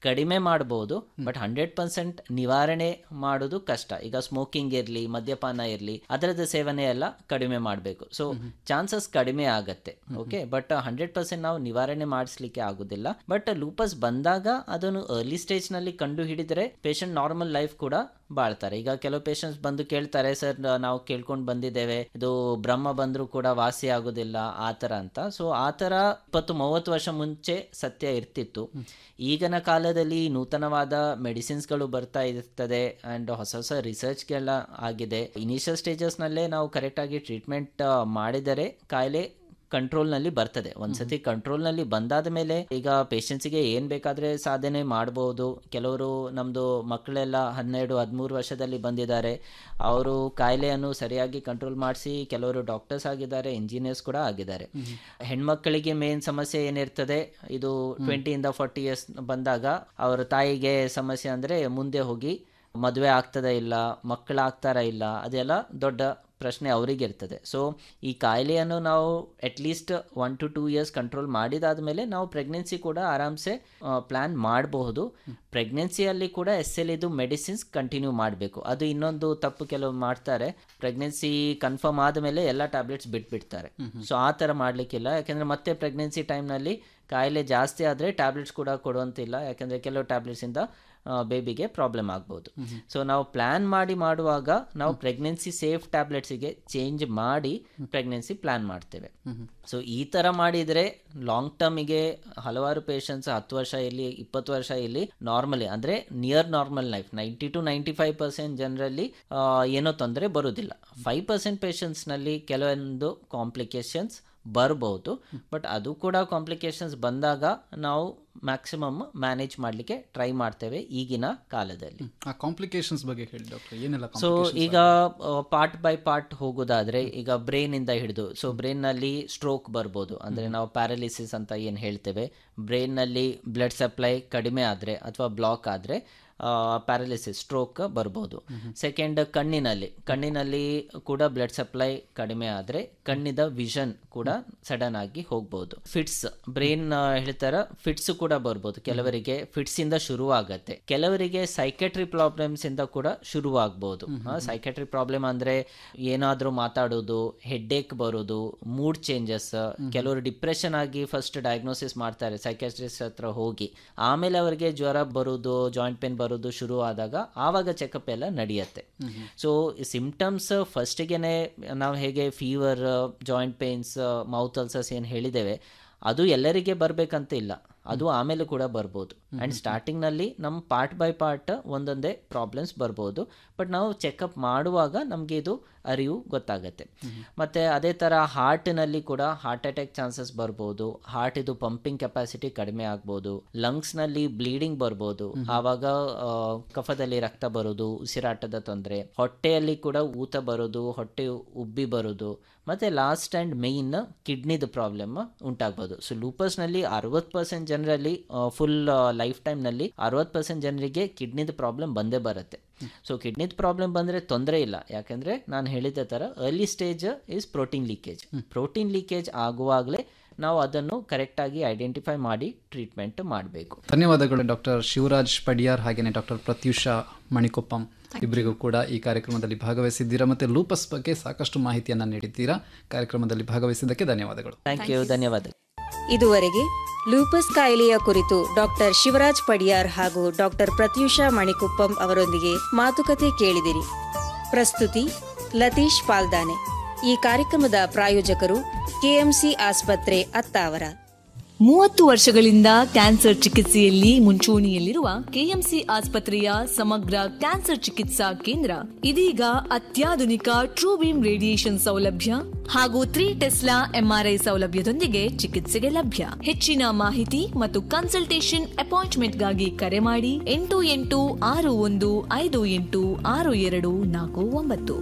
ಕಡಿಮೆ ಮಾಡಬಹುದು ಬಟ್ ಹಂಡ್ರೆಡ್ ಪರ್ಸೆಂಟ್ ನಿವಾರಣೆ ಮಾಡೋದು ಕಷ್ಟ ಈಗ ಸ್ಮೋಕಿಂಗ್ ಇರಲಿ ಮದ್ಯಪಾನ ಇರಲಿ ಅದರದ ಸೇವನೆ ಎಲ್ಲ ಕಡಿಮೆ ಮಾಡಬೇಕು ಸೊ ಚಾನ್ಸಸ್ ಕಡಿಮೆ ಆಗತ್ತೆ ಓಕೆ ಬಟ್ ಹಂಡ್ರೆಡ್ ಪರ್ಸೆಂಟ್ ನಾವು ನಿವಾರಣೆ ಮಾಡಿಸ್ಲಿಕ್ಕೆ ಆಗುದಿಲ್ಲ ಬಟ್ ಲೂಪಸ್ ಬಂದಾಗ ಅದನ್ನು ಅರ್ಲಿ ಸ್ಟೇಜ್ ನಲ್ಲಿ ಕಂಡು ಹಿಡಿದ್ರೆ ಪೇಷಂಟ್ ನಾರ್ಮಲ್ ಲೈಫ್ ಕೂಡ ಬಾಳ್ತಾರೆ ಈಗ ಕೆಲವು ಪೇಷಂಟ್ಸ್ ಬಂದು ಕೇಳ್ತಾರೆ ಸರ್ ನಾವು ಕೇಳ್ಕೊಂಡು ಬಂದಿದ್ದೇವೆ ಇದು ಬ್ರಹ್ಮ ಬಂದರೂ ಕೂಡ ವಾಸಿ ಆಗೋದಿಲ್ಲ ಆ ಥರ ಅಂತ ಸೊ ಆ ಥರ ಇಪ್ಪತ್ತು ಮೂವತ್ತು ವರ್ಷ ಮುಂಚೆ ಸತ್ಯ ಇರ್ತಿತ್ತು ಈಗಿನ ಕಾಲದಲ್ಲಿ ನೂತನವಾದ ಮೆಡಿಸಿನ್ಸ್ಗಳು ಬರ್ತಾ ಇರ್ತದೆ ಆ್ಯಂಡ್ ಹೊಸ ಹೊಸ ರಿಸರ್ಚ್ಗೆಲ್ಲ ಆಗಿದೆ ಇನಿಷಿಯಲ್ ಸ್ಟೇಜಸ್ನಲ್ಲೇ ನಾವು ಕರೆಕ್ಟಾಗಿ ಟ್ರೀಟ್ಮೆಂಟ್ ಮಾಡಿದರೆ ಕಾಯಿಲೆ ಕಂಟ್ರೋಲ್ನಲ್ಲಿ ಬರ್ತದೆ ಒಂದ್ಸತಿ ಕಂಟ್ರೋಲ್ನಲ್ಲಿ ಬಂದಾದ ಮೇಲೆ ಈಗ ಪೇಷಂಟ್ಸಿಗೆ ಏನು ಬೇಕಾದರೆ ಸಾಧನೆ ಮಾಡ್ಬೋದು ಕೆಲವರು ನಮ್ಮದು ಮಕ್ಕಳೆಲ್ಲ ಹನ್ನೆರಡು ಹದಿಮೂರು ವರ್ಷದಲ್ಲಿ ಬಂದಿದ್ದಾರೆ ಅವರು ಕಾಯಿಲೆಯನ್ನು ಸರಿಯಾಗಿ ಕಂಟ್ರೋಲ್ ಮಾಡಿಸಿ ಕೆಲವರು ಡಾಕ್ಟರ್ಸ್ ಆಗಿದ್ದಾರೆ ಇಂಜಿನಿಯರ್ಸ್ ಕೂಡ ಆಗಿದ್ದಾರೆ ಹೆಣ್ಮಕ್ಕಳಿಗೆ ಮೇನ್ ಸಮಸ್ಯೆ ಏನಿರ್ತದೆ ಇದು ಟ್ವೆಂಟಿಯಿಂದ ಫಾರ್ಟಿ ಇಯರ್ಸ್ ಬಂದಾಗ ಅವರ ತಾಯಿಗೆ ಸಮಸ್ಯೆ ಅಂದರೆ ಮುಂದೆ ಹೋಗಿ ಮದುವೆ ಆಗ್ತದ ಇಲ್ಲ ಮಕ್ಕಳಾಗ್ತಾರ ಇಲ್ಲ ಅದೆಲ್ಲ ದೊಡ್ಡ ಪ್ರಶ್ನೆ ಅವರಿಗೆ ಇರ್ತದೆ ಸೊ ಈ ಕಾಯಿಲೆಯನ್ನು ನಾವು at least one to two years control ಮಾಡಿದಾದ ಮೇಲೆ ನಾವು ಪ್ರೆಗ್ನೆನ್ಸಿ ಕೂಡ ಆರಾಮ್ಸೆ ಪ್ಲ್ಯಾನ್ ಮಾಡಬಹುದು ಪ್ರೆಗ್ನೆನ್ಸಿಯಲ್ಲಿ ಕೂಡ ಎಸ್ ಎಲ್ ಇದು ಮೆಡಿಸಿನ್ಸ್ ಕಂಟಿನ್ಯೂ ಮಾಡಬೇಕು ಅದು ಇನ್ನೊಂದು ತಪ್ಪು ಕೆಲವು ಮಾಡ್ತಾರೆ ಪ್ರೆಗ್ನೆನ್ಸಿ ಕನ್ಫರ್ಮ್ ಆದಮೇಲೆ ಎಲ್ಲ ಟ್ಯಾಬ್ಲೆಟ್ಸ್ ಬಿಟ್ಬಿಡ್ತಾರೆ ಸೊ ಆ ಥರ ಮಾಡಲಿಕ್ಕಿಲ್ಲ ಯಾಕೆಂದರೆ ಮತ್ತೆ ಪ್ರೆಗ್ನೆನ್ಸಿ ಟೈಮ್ನಲ್ಲಿ ಕಾಯಿಲೆ ಜಾಸ್ತಿ ಆದರೆ ಟ್ಯಾಬ್ಲೆಟ್ಸ್ ಕೂಡ ಕೊಡುವಂತಿಲ್ಲ ಯಾಕೆಂದರೆ ಕೆಲವು ಟ್ಯಾಬ್ಲೆಟ್ಸಿಂದ ಬೇಬಿಗೆ ಪ್ರಾಬ್ಲಮ್ ಆಗ್ಬೋದು ಸೊ ನಾವು ಪ್ಲ್ಯಾನ್ ಮಾಡಿ ಮಾಡುವಾಗ ನಾವು ಪ್ರೆಗ್ನೆನ್ಸಿ ಸೇಫ್ ಟ್ಯಾಬ್ಲೆಟ್ಸಿಗೆ ಚೇಂಜ್ ಮಾಡಿ ಪ್ರೆಗ್ನೆನ್ಸಿ ಪ್ಲ್ಯಾನ್ ಮಾಡ್ತೇವೆ ಸೊ ಈ ಥರ ಮಾಡಿದರೆ ಲಾಂಗ್ ಟರ್ಮಿಗೆ ಹಲವಾರು ಪೇಷಂಟ್ಸ್ ಹತ್ತು ವರ್ಷ ಇಲ್ಲಿ ಇಪ್ಪತ್ತು ವರ್ಷ ಇಲ್ಲಿ ನಾರ್ಮಲಿ ಅಂದರೆ near normal life ninety to ninety five percent ಜನರಲ್ಲಿ ಏನೋ ತೊಂದರೆ ಬರೋದಿಲ್ಲ ಫೈವ್ ಪರ್ಸೆಂಟ್ ಪೇಷಂಟ್ಸ್ನಲ್ಲಿ ಕೆಲವೊಂದು ಕಾಂಪ್ಲಿಕೇಶನ್ಸ್ ಬರ್ಬೋದು ಬಟ್ ಅದು ಕೂಡ ಕಾಂಪ್ಲಿಕೇಶನ್ಸ್ ಬಂದಾಗ ನಾವು ಮ್ಯಾಕ್ಸಿಮಮ್ ಮ್ಯಾನೇಜ್ ಮಾಡಲಿಕ್ಕೆ ಟ್ರೈ ಮಾಡ್ತೇವೆ ಈಗಿನ ಕಾಲದಲ್ಲಿ ಆ ಕಾಂಪ್ಲಿಕೇಶನ್ಸ್ ಬಗ್ಗೆ ಹೇಳಿ ಡಾಕ್ಟರ್ ಏನೆಲ್ಲ ಸೊ ಈಗ ಪಾರ್ಟ್ ಬೈ ಪಾರ್ಟ್ ಹೋಗೋದಾದ್ರೆ ಈಗ ಬ್ರೈನ್ ಇಂದ ಹಿಡಿದು ಸೊ ಬ್ರೈನ್ ನಲ್ಲಿ ಸ್ಟ್ರೋಕ್ ಬರ್ಬೋದು ಅಂದ್ರೆ ನಾವು ಪ್ಯಾರಲಿಸಿಸ್ ಅಂತ ಏನು ಹೇಳ್ತೇವೆ ಬ್ರೈನ್ ನಲ್ಲಿ ಬ್ಲಡ್ ಸಪ್ಲೈ ಕಡಿಮೆ ಆದ್ರೆ ಅಥವಾ ಬ್ಲಾಕ್ ಆದ್ರೆ ಪ್ಯಾರಲಿಸಿಸ್ ಸ್ಟ್ರೋಕ್ ಬರ್ಬೋದು ಸೆಕೆಂಡ್ ಕಣ್ಣಿನಲ್ಲಿ ಕಣ್ಣಿನಲ್ಲಿ ಕೂಡ ಬ್ಲಡ್ ಸಪ್ಲೈ ಕಡಿಮೆ ಆದರೆ ಕಣ್ಣಿದ ವಿಷನ್ ಕೂಡ ಸಡನ್ ಆಗಿ ಹೋಗ್ಬೋದು ಫಿಟ್ಸ್ ಬ್ರೈನ್ ಹೇಳ್ತಾರ ಫಿಟ್ಸ್ ಕೂಡ ಬರ್ಬೋದು ಕೆಲವರಿಗೆ ಫಿಟ್ಸ್ ಇಂದ ಶುರುವಾಗತ್ತೆ ಕೆಲವರಿಗೆ ಸೈಕೆಟ್ರಿ ಪ್ರಾಬ್ಲಮ್ಸ್ ಇಂದ ಕೂಡ ಶುರುವಾಗಬಹುದು ಸೈಕೆಟ್ರಿ ಪ್ರಾಬ್ಲಮ್ ಅಂದ್ರೆ ಏನಾದ್ರೂ ಮಾತಾಡೋದು ಹೆಡ್ಡೇಕ್ ಬರೋದು ಮೂಡ್ ಚೇಂಜಸ್ ಕೆಲವರು ಡಿಪ್ರೆಷನ್ ಆಗಿ ಫಸ್ಟ್ ಡಯಾಗ್ನೋಸಿಸ್ ಮಾಡ್ತಾರೆ ಸೈಕೆಟ್ರಿಸ್ಟ್ ಹತ್ರ ಹೋಗಿ ಆಮೇಲೆ ಅವರಿಗೆ ಜ್ವರ ಬರೋದು ಜಾಯಿಂಟ್ ಪೇನ್ ಬರೋದು ಶುರು ಆದಾಗ ಆವಾಗ ಚೆಕಪ್ ಎಲ್ಲ ನಡೆಯುತ್ತೆ ಸೊ ಸಿಂಪ್ಟಮ್ಸ್ ಫಸ್ಟಿಗೆನೆ ನಾವು ಹೇಗೆ fever joint pains mouth ulcers ಏನು ಹೇಳಿದ್ದೇವೆ ಅದು ಎಲ್ಲರಿಗೆ ಬರಬೇಕಂತ ಇಲ್ಲ ಅದು ಆಮೇಲೆ ಕೂಡ ಬರ್ಬೋದು ಆ್ಯಂಡ್ ಸ್ಟಾರ್ಟಿಂಗ್ನಲ್ಲಿ ನಮ್ಮ ಪಾರ್ಟ್ ಬೈ ಪಾರ್ಟ್ ಒಂದೊಂದೇ ಪ್ರಾಬ್ಲಮ್ಸ್ ಬರ್ಬೋದು ಬಟ್ ನಾವು ಚೆಕಪ್ ಮಾಡುವಾಗ ನಮಗೆ ಇದು ಅರಿವು ಗೊತ್ತಾಗತ್ತೆ ಮತ್ತು ಅದೇ ಥರ ಹಾರ್ಟ್ನಲ್ಲಿ ಕೂಡ ಹಾರ್ಟ್ ಅಟ್ಯಾಕ್ ಚಾನ್ಸಸ್ ಬರ್ಬೋದು ಹಾರ್ಟ್ ಇದು ಪಂಪಿಂಗ್ ಕೆಪಾಸಿಟಿ ಕಡಿಮೆ ಆಗ್ಬೋದು ಲಂಗ್ಸ್ನಲ್ಲಿ ಬ್ಲೀಡಿಂಗ್ ಬರ್ಬೋದು ಆವಾಗ ಕಫದಲ್ಲಿ ರಕ್ತ ಬರೋದು ಉಸಿರಾಟದ ತೊಂದರೆ ಹೊಟ್ಟೆಯಲ್ಲಿ ಕೂಡ ಊತ ಬರೋದು ಹೊಟ್ಟೆ ಉಬ್ಬಿ ಬರೋದು ಮತ್ತು ಲಾಸ್ಟ್ ಆ್ಯಂಡ್ ಮೇಯ್ನ್ ಕಿಡ್ನಿದು ಪ್ರಾಬ್ಲಮ್ ಉಂಟಾಗ್ಬೋದು ಸೊ ಲೂಪಸ್ನಲ್ಲಿ ಅರವತ್ತು ಪರ್ಸೆಂಟ್ ಜನರಲ್ಲಿ ಫುಲ್ ಲೈಫ್ ಟೈಮ್ನಲ್ಲಿ ಅರವತ್ತು ಪರ್ಸೆಂಟ್ ಜನರಿಗೆ ಕಿಡ್ನಿದ ಪ್ರಾಬ್ಲಮ್ ಬಂದೇ ಬರುತ್ತೆ ಸೊ ಕಿಡ್ನಿದ ಪ್ರಾಬ್ಲಮ್ ಬಂದರೆ ತೊಂದರೆ ಇಲ್ಲ ಯಾಕೆಂದರೆ ನಾನು ಹೇಳಿದ ಥರ early stage is protein leakage protein leakage ಆಗುವಾಗಲೇ ನಾವು ಅದನ್ನು ಕರೆಕ್ಟಾಗಿ ಐಡೆಂಟಿಫೈ ಮಾಡಿ ಟ್ರೀಟ್ಮೆಂಟ್ ಮಾಡಬೇಕು ಧನ್ಯವಾದಗಳು ಡಾಕ್ಟರ್ ಶಿವರಾಜ್ ಪಡಿಯಾರ್ ಹಾಗೆಯೇ ಡಾಕ್ಟರ್ ಪ್ರತ್ಯುಷಾ ಮಣಿಕೊಪ್ಪಂ ಇಬ್ಬರಿಗೂ ಕೂಡ ಈ ಕಾರ್ಯಕ್ರಮದಲ್ಲಿ ಭಾಗವಹಿಸಿದ್ದೀರಾ ಮತ್ತೆ ಲೂಪಸ್ ಬಗ್ಗೆ ಸಾಕಷ್ಟು ಮಾಹಿತಿಯನ್ನು ನೀಡಿದ್ದೀರಾ ಕಾರ್ಯಕ್ರಮದಲ್ಲಿ ಭಾಗವಹಿಸಿದ್ದಕ್ಕೆ ಧನ್ಯವಾದಗಳು ಥ್ಯಾಂಕ್ ಯು ಧನ್ಯವಾದ ಇದುವರೆಗೆ ಲೂಪಸ್ ಕಾಯಿಲೆಯ ಕುರಿತು ಡಾಕ್ಟರ್ ಶಿವರಾಜ್ ಪಡಿಯಾರ್ ಹಾಗೂ ಡಾಕ್ಟರ್ ಪ್ರತ್ಯೂಷಾ ಮಣಿಕುಪ್ಪಂ ಅವರೊಂದಿಗೆ ಮಾತುಕತೆ ಕೇಳಿದಿರಿ ಪ್ರಸ್ತುತಿ ಲತೀಶ್ ಪಾಲ್ದಾನೆ ಈ ಕಾರ್ಯಕ್ರಮದ ಪ್ರಾಯೋಜಕರು ಕೆಎಂಸಿ ಆಸ್ಪತ್ರೆ ಅತ್ತಾವರ ಮೂವತ್ತು ವರ್ಷಗಳಿಂದ ಕ್ಯಾನ್ಸರ್ ಚಿಕಿತ್ಸೆಯಲ್ಲಿ ಮುಂಚೂಣಿಯಲ್ಲಿರುವ ಕೆಎಂಸಿ ಆಸ್ಪತ್ರೆಯ ಸಮಗ್ರ ಕ್ಯಾನ್ಸರ್ ಚಿಕಿತ್ಸಾ ಕೇಂದ್ರ ಇದೀಗ ಅತ್ಯಾಧುನಿಕ ಟ್ರೂಬೀಮ್ ರೇಡಿಯೇಷನ್ ಸೌಲಭ್ಯ ಹಾಗೂ ತ್ರೀ ಟೆಸ್ಲಾ ಎಂಆರ್ಐ ಸೌಲಭ್ಯದೊಂದಿಗೆ ಚಿಕಿತ್ಸೆಗೆ ಲಭ್ಯ ಹೆಚ್ಚಿನ ಮಾಹಿತಿ ಮತ್ತು ಕನ್ಸಲ್ಟೇಷನ್ ಅಪಾಯಿಂಟ್ಮೆಂಟ್ಗಾಗಿ ಕರೆ ಮಾಡಿ ಎಂಟು ಎಂಟು ಆರು ಒಂದು ಐದು ಎಂಟು ಆರು ಎರಡು ನಾಲ್ಕು ಒಂಬತ್ತು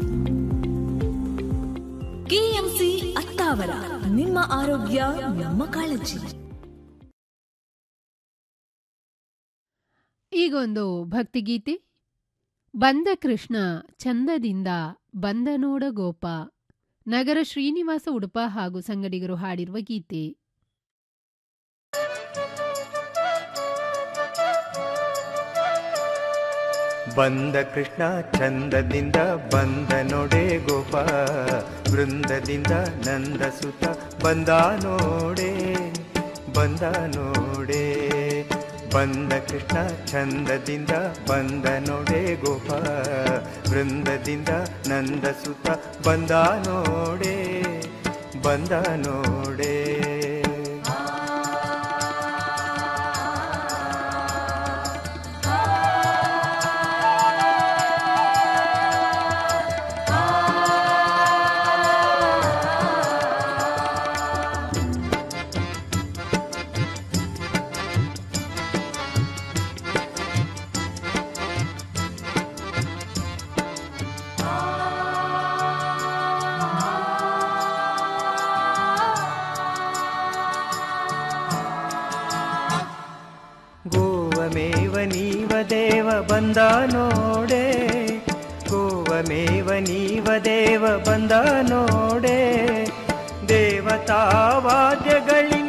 ಕೆಎಂಸಿ ಅತ್ತಾವರ ನಿಮ್ಮ ಆರೋಗ್ಯ ನಮ್ಮ ಕಾಳಜಿ ಈಗೊಂದು ಭಕ್ತಿಗೀತೆ ಬಂದ ಕೃಷ್ಣ ಚಂದದಿಂದ ಬಂದ ನೋಡ ಗೋಪ ನಗರ ಶ್ರೀನಿವಾಸ ಉಡುಪ ಹಾಗೂ ಸಂಗಡಿಗರು ಹಾಡಿರುವ ಗೀತೆ ಬಂದ ಕೃಷ್ಣ ಚಂದದಿಂದ ಬಂದ ನೋಡೆ ಗೋಪ ವೃಂದದಿಂದ ನಂದ ಸುತ ಬಂದ ನೋಡೆ ಬಂದ ನೋಡೆ ಬಂದ ಕೃಷ್ಣ ಚಂದದಿಂದ ಬಂದ ನೋಡೆ ಗೋಪ ವೃಂದದಿಂದ ನಂದ ಸುತ ಬಂದ ನೋಡೆ ಬಂದ ನೋಡೆ ಗೋವಮೇವ ನೀವ ದೇವ ಬಂದ ನೋಡೆ ಗೋವಮೇವ ನೀವ ದೇವ ಬಂದ ನೋಡೆ ದೇವತಾ ವಾದ್ಯಗಳಿ